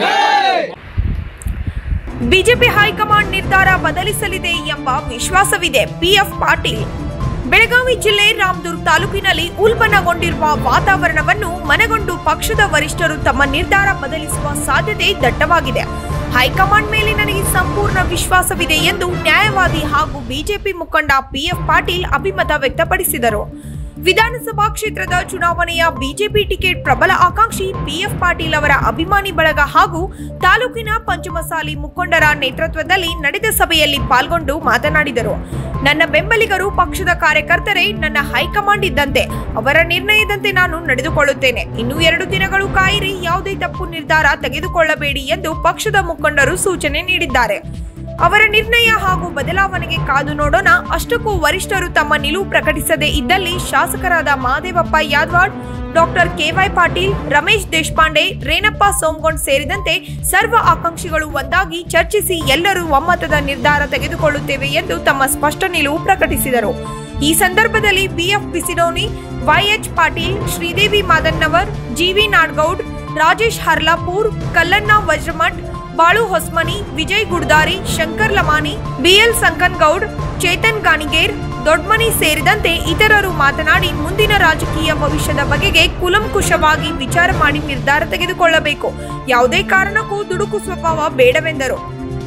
ಬಿಜೆಪಿ ಹೈಕಮಾಂಡ್ ನಿರ್ಧಾರ ಬದಲಿಸಲಿದೆ ಎಂಬ ವಿಶ್ವಾಸವಿದೆ ಪಿಎಫ್ ಪಾಟೀಲ್ ಬೆಳಗಾವಿ ಜಿಲ್ಲೆ ರಾಮದುರ್ಗ್ ತಾಲೂಕಿನಲ್ಲಿ ಉಲ್ಬಣಗೊಂಡಿರುವ ವಾತಾವರಣವನ್ನು ಮನಗೊಂಡು ಪಕ್ಷದ ವರಿಷ್ಠರು ತಮ್ಮ ನಿರ್ಧಾರ ಬದಲಿಸುವ ಸಾಧ್ಯತೆ ದಟ್ಟವಾಗಿದೆ ಹೈಕಮಾಂಡ್ ಮೇಲೆ ನನಗೆ ಸಂಪೂರ್ಣ ವಿಶ್ವಾಸವಿದೆ ಎಂದು ನ್ಯಾಯವಾದಿ ಹಾಗೂ ಬಿಜೆಪಿ ಮುಖಂಡ ಪಿಎಫ್ ಪಾಟೀಲ್ ಅಭಿಮತ ವ್ಯಕ್ತಪಡಿಸಿದರು ವಿಧಾನಸಭಾ ಕ್ಷೇತ್ರದ ಚುನಾವಣೆಯ ಬಿಜೆಪಿ ಟಿಕೆಟ್ ಪ್ರಬಲ ಆಕಾಂಕ್ಷಿ ಪಿಎಫ್ ಪಾಟೀಲ್ ಅವರ ಅಭಿಮಾನಿ ಬಳಗ ಹಾಗೂ ತಾಲೂಕಿನ ಪಂಚಮಸಾಲಿ ಮುಖಂಡರ ನೇತೃತ್ವದಲ್ಲಿ ನಡೆದ ಸಭೆಯಲ್ಲಿ ಪಾಲ್ಗೊಂಡು ಮಾತನಾಡಿದರು ನನ್ನ ಬೆಂಬಲಿಗರು ಪಕ್ಷದ ಕಾರ್ಯಕರ್ತರೇ ನನ್ನ ಹೈಕಮಾಂಡ್ ಇದ್ದಂತೆ ಅವರ ನಿರ್ಣಯದಂತೆ ನಾನು ನಡೆದುಕೊಳ್ಳುತ್ತೇನೆ ಇನ್ನು ಎರಡು ದಿನಗಳು ಕಾಯಿರಿ ಯಾವುದೇ ತಪ್ಪು ನಿರ್ಧಾರ ತೆಗೆದುಕೊಳ್ಳಬೇಡಿ ಎಂದು ಪಕ್ಷದ ಮುಖಂಡರು ಸೂಚನೆ ನೀಡಿದ್ದಾರೆ ಅವರ ನಿರ್ಣಯ ಹಾಗೂ ಬದಲಾವಣೆಗೆ ಕಾದು ನೋಡೋಣ ಅಷ್ಟಕ್ಕೂ ವರಿಷ್ಠರು ತಮ್ಮ ನಿಲುವು ಪ್ರಕಟಿಸದೇ ಇದ್ದಲ್ಲಿ ಶಾಸಕರಾದ ಮಹದೇವಪ್ಪ ಯಾದವಾಡ್ ಡಾಕ್ಟರ್ ಕೆವೈ ಪಾಟೀಲ್ ರಮೇಶ್ ದೇಶಪಾಂಡೆ ರೇಣಪ್ಪ ಸೋಮಗೊಂಡ್ ಸೇರಿದಂತೆ ಸರ್ವ ಆಕಾಂಕ್ಷಿಗಳು ಒಂದಾಗಿ ಚರ್ಚಿಸಿ ಎಲ್ಲರೂ ಒಮ್ಮತದ ನಿರ್ಧಾರ ತೆಗೆದುಕೊಳ್ಳುತ್ತೇವೆ ಎಂದು ತಮ್ಮ ಸ್ಪಷ್ಟ ನಿಲುವು ಪ್ರಕಟಿಸಿದರು ಈ ಸಂದರ್ಭದಲ್ಲಿ B F Bisidoni Y H Patil Sridevi Madannavar G V Nadgoud Rajesh Harlapur Kallanna Vajramath Balu Hosmani Vijay Guddari Shankar Lamani B L Sankangoud Chetan Ganiger Dodmani ಸೇರಿದಂತೆ ಇತರರು ಮಾತನಾಡಿ ಮುಂದಿನ ರಾಜಕೀಯ ಭವಿಷ್ಯದ ಬಗೆಗೆ ಕುಲಂಕುಷವಾಗಿ ವಿಚಾರ ಮಾಡಿ ನಿರ್ಧಾರ ತೆಗೆದುಕೊಳ್ಳಬೇಕು ಯಾವುದೇ ಕಾರಣಕ್ಕೂ ದುಡುಕು ಸ್ವಭಾವ ಬೇಡವೆಂದರು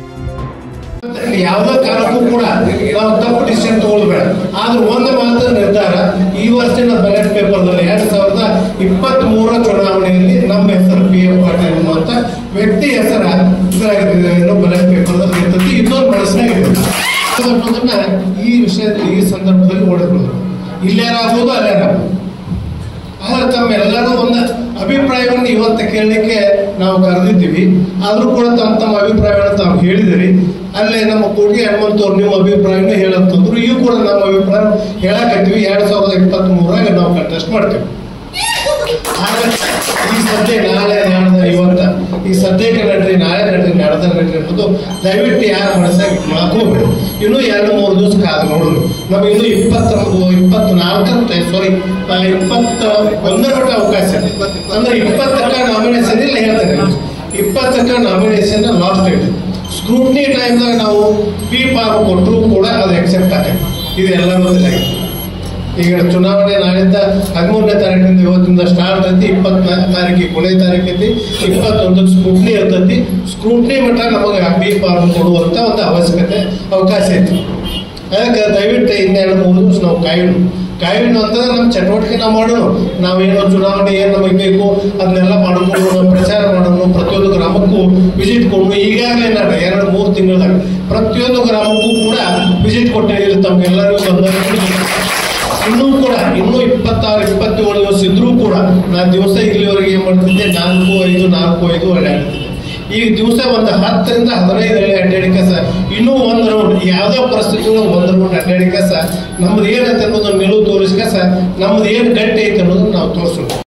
ಯಾವುದೇ ಕಾರಣಕ್ಕೂ ಕೂಡ ನಾವು ತಪ್ಪು ಡಿಸಿಷನ್ ತಗೊಳ್ಬೇಡ ಆದ್ರೆ ಒಂದು ಮಾತ್ರ ನಿರ್ಧಾರ ಈ ವರ್ಷದ ಬ್ಯಾಲೆಟ್ ಪೇಪರ್ದಲ್ಲಿ ಎರಡ್ ಸಾವಿರದ ಇಪ್ಪತ್ತ್ ಮೂರರ ಚುನಾವಣೆಯಲ್ಲಿ ನಮ್ಮ ಹೆಸರು ಪಿ ಎಫ್ ಪಾಟೀಲ್ ಅನ್ನುವಂಥ ವ್ಯಕ್ತಿ ಹೆಸರ ಇದ್ರಾಗಿದ್ದು ಬ್ಯಾಲೆಟ್ ಪೇಪರ್ದಲ್ಲಿ ಇರ್ತೈತಿ ಇನ್ನೊಂದು ಮನಸ್ಸಿನಾಗ ಇರ್ತೈತಿ ಅದನ್ನ ಈ ವಿಷಯದಲ್ಲಿ ಈ ಸಂದರ್ಭದಲ್ಲಿ ಓಡಿಸ್ಬೋದು ಇಲ್ಲೇನಾಗ್ಬೋದು ಅಲ್ಲೇನಾಗ್ಬೋದು ಆದ್ರೆ ತಮ್ಮೆಲ್ಲರೂ ಒಂದು ಅಭಿಪ್ರಾಯವನ್ನು ಇವತ್ತು ಕೇಳಲಿಕ್ಕೆ ನಾವು ಕರೆದಿದ್ದೀವಿ ಆದ್ರೂ ಕೂಡ ತಮ್ಮ ತಮ್ಮ ಅಭಿಪ್ರಾಯವನ್ನು ತಾವು ಹೇಳಿದಿರಿ ಅಲ್ಲೇ ನಮ್ಮ ಕೂಡಿಗೆ ಹನುಮಂತವ್ರು ನಿಮ್ಮ ಅಭಿಪ್ರಾಯನ ಹೇಳಂತಂದ್ರು ಈಗ ಕೂಡ ನಮ್ಮ ಅಭಿಪ್ರಾಯ ಹೇಳಕತ್ತೀವಿ ಎರಡ್ ಸಾವಿರದ ಇಪ್ಪತ್ತ್ ಮೂರಾಗ ನಾವು ಕಂಟೆಸ್ಟ್ ಮಾಡ್ತೀವಿ ಆದ್ರೆ ಈ ಸದ್ಯ ನಾಳೆ ನಾಡ್ದ ಇವತ್ತ ಈ ಸದ್ಯಕ್ಕೆ ನಡ್ರಿ ನಾಳೆ ನಡ್ರಿ ನಾಡ್ದ ನಡ್ರಿ ಅನ್ನೋದು ದಯವಿಟ್ಟು ಯಾರ ಮನಸ್ಸಾಗಿ ಮಾಡ್ಕೋಬೇಡಿ ಇನ್ನೂ ಎರಡು ಮೂರು ದಿವಸ ಕಾದು ನೋಡೋದು ನಮಗೆ ಇನ್ನೂ ಇಪ್ಪತ್ತೊಂದು ಇಪ್ಪತ್ತು ನಾಲ್ಕರ ಸಾರಿ ಇಪ್ಪತ್ತ ಒಂದರ ಮಟ್ಟ ಅವಕಾಶ ಇದೆ ಅಂದ್ರೆ ಇಪ್ಪತ್ತಕ್ಕ ನಾಮಿನೇಷನ್ ಇಲ್ಲ ಹೇಳ್ತೇನೆ ಇಪ್ಪತ್ತಕ್ಕ ನಾಮಿನೇಷನ್ ಲಾಸ್ಟ್ ಡೇಟ್ ಸ್ಕ್ರೂಟ್ನಿ ಟೈಮ್ದಾಗ ನಾವು ಪಿ ಫಾರ್ಮ್ ಕೊಟ್ಟರು ಕೂಡ ಅದು ಎಕ್ಸೆಪ್ಟ್ ಆಗೈತೆ ಇದು ಎಲ್ಲರೂ ಗೊತ್ತಿಲ್ಲ ಈಗ ಚುನಾವಣೆ ನಾಳಿಂದ ಹದಿಮೂರನೇ ತಾರೀಕಿನಿಂದ ಇವತ್ತಿಂದ ಸ್ಟಾರ್ಟ್ ಐತಿ ಇಪ್ಪತ್ನಾಲ್ಕು ತಾರೀಕಿಗೆ ಕೊನೆ ತಾರೀಕೈತಿ ಇಪ್ಪತ್ತೊಂದಕ್ಕೆ ಸ್ಕ್ರೂಟ್ನಿ ಇರ್ತೈತಿ ಸ್ಕ್ರೂಟ್ನಿ ಮಟ್ಟ ನಮಗೆ ಬಿ ಫಾರ್ಮ್ ಕೊಡುವಂತ ಒಂದು ಅವಶ್ಯಕತೆ ಅವಕಾಶ ಐತಿ ಅದಕ್ಕೆ ದಯವಿಟ್ಟು ಇನ್ನೆರಡು ಮೂರು ದಿವಸ ನಾವು ಕಾಯೋಣ ಕಾಯೋಣ ಅಂತಂದ್ರೆ ನಮ್ಮ ಚಟುವಟಿಕೆ ನಾವು ಮಾಡೋಣ ನಾವೇನೋ ಚುನಾವಣೆ ಏನು ನಮಗೆ ಬೇಕು ಅದನ್ನೆಲ್ಲ ಮಾಡ್ಕೊಂಡು ನಾವು ಪ್ರಚಾರ ಮಾಡೋಣ ಪ್ರತಿಯೊಂದು ಗ್ರಾಮಕ್ಕೂ ವಿಸಿಟ್ ಕೊಡು ಈಗಾಗಲೇ ನಾನು ಎರಡು ಮೂರು ತಿಂಗಳದಾಗ ಪ್ರತಿಯೊಂದು ಗ್ರಾಮಕ್ಕೂ ಕೂಡ ವಿಸಿಟ್ ಕೊಟ್ಟಿದ್ದೀರಿ ತಮ್ಗೆಲ್ಲರಿಗೂ ಬಂದ ಇನ್ನೂ ಕೂಡ ಇನ್ನೂ ಇಪ್ಪತ್ತಾರು ಇಪ್ಪತ್ತೇಳು ದಿವಸ ಇದ್ರೂ ಕೂಡ ನಾನು ದಿವಸ ಇಲ್ಲಿವರೆಗೆ ಏನ್ ಮಾಡ್ತಿದ್ದೆ ನಾಲ್ಕು ಐದು ನಾಲ್ಕು ಐದು ಅಡ್ಡಾಡ್ತಿದ್ದೆ ಈಗ ದಿವಸ ಒಂದು ಹತ್ತರಿಂದ ಹದಿನೈದರಲ್ಲಿ ಅಡ್ಡಾಡಿಕೆ ಸಹ ಇನ್ನೂ ಒಂದು ರೌಂಡ್ ಯಾವುದೋ ಪರಿಸ್ಥಿತಿ ಒಳಗೆ ಒಂದು ರೌಂಡ್ ಅಡ್ಡಾಡಿಕೆ ಸಹ ನಮ್ದು ಏನೈತೆ ಅನ್ನೋದನ್ನ ನಿಲುವು ತೋರಿಸ್ಕೆ ಸಹ ನಮ್ದು ಏನು ಗಟ್ಟಿ ಐತೆ ಅನ್ನೋದನ್ನ ನಾವು ತೋರಿಸೋಣ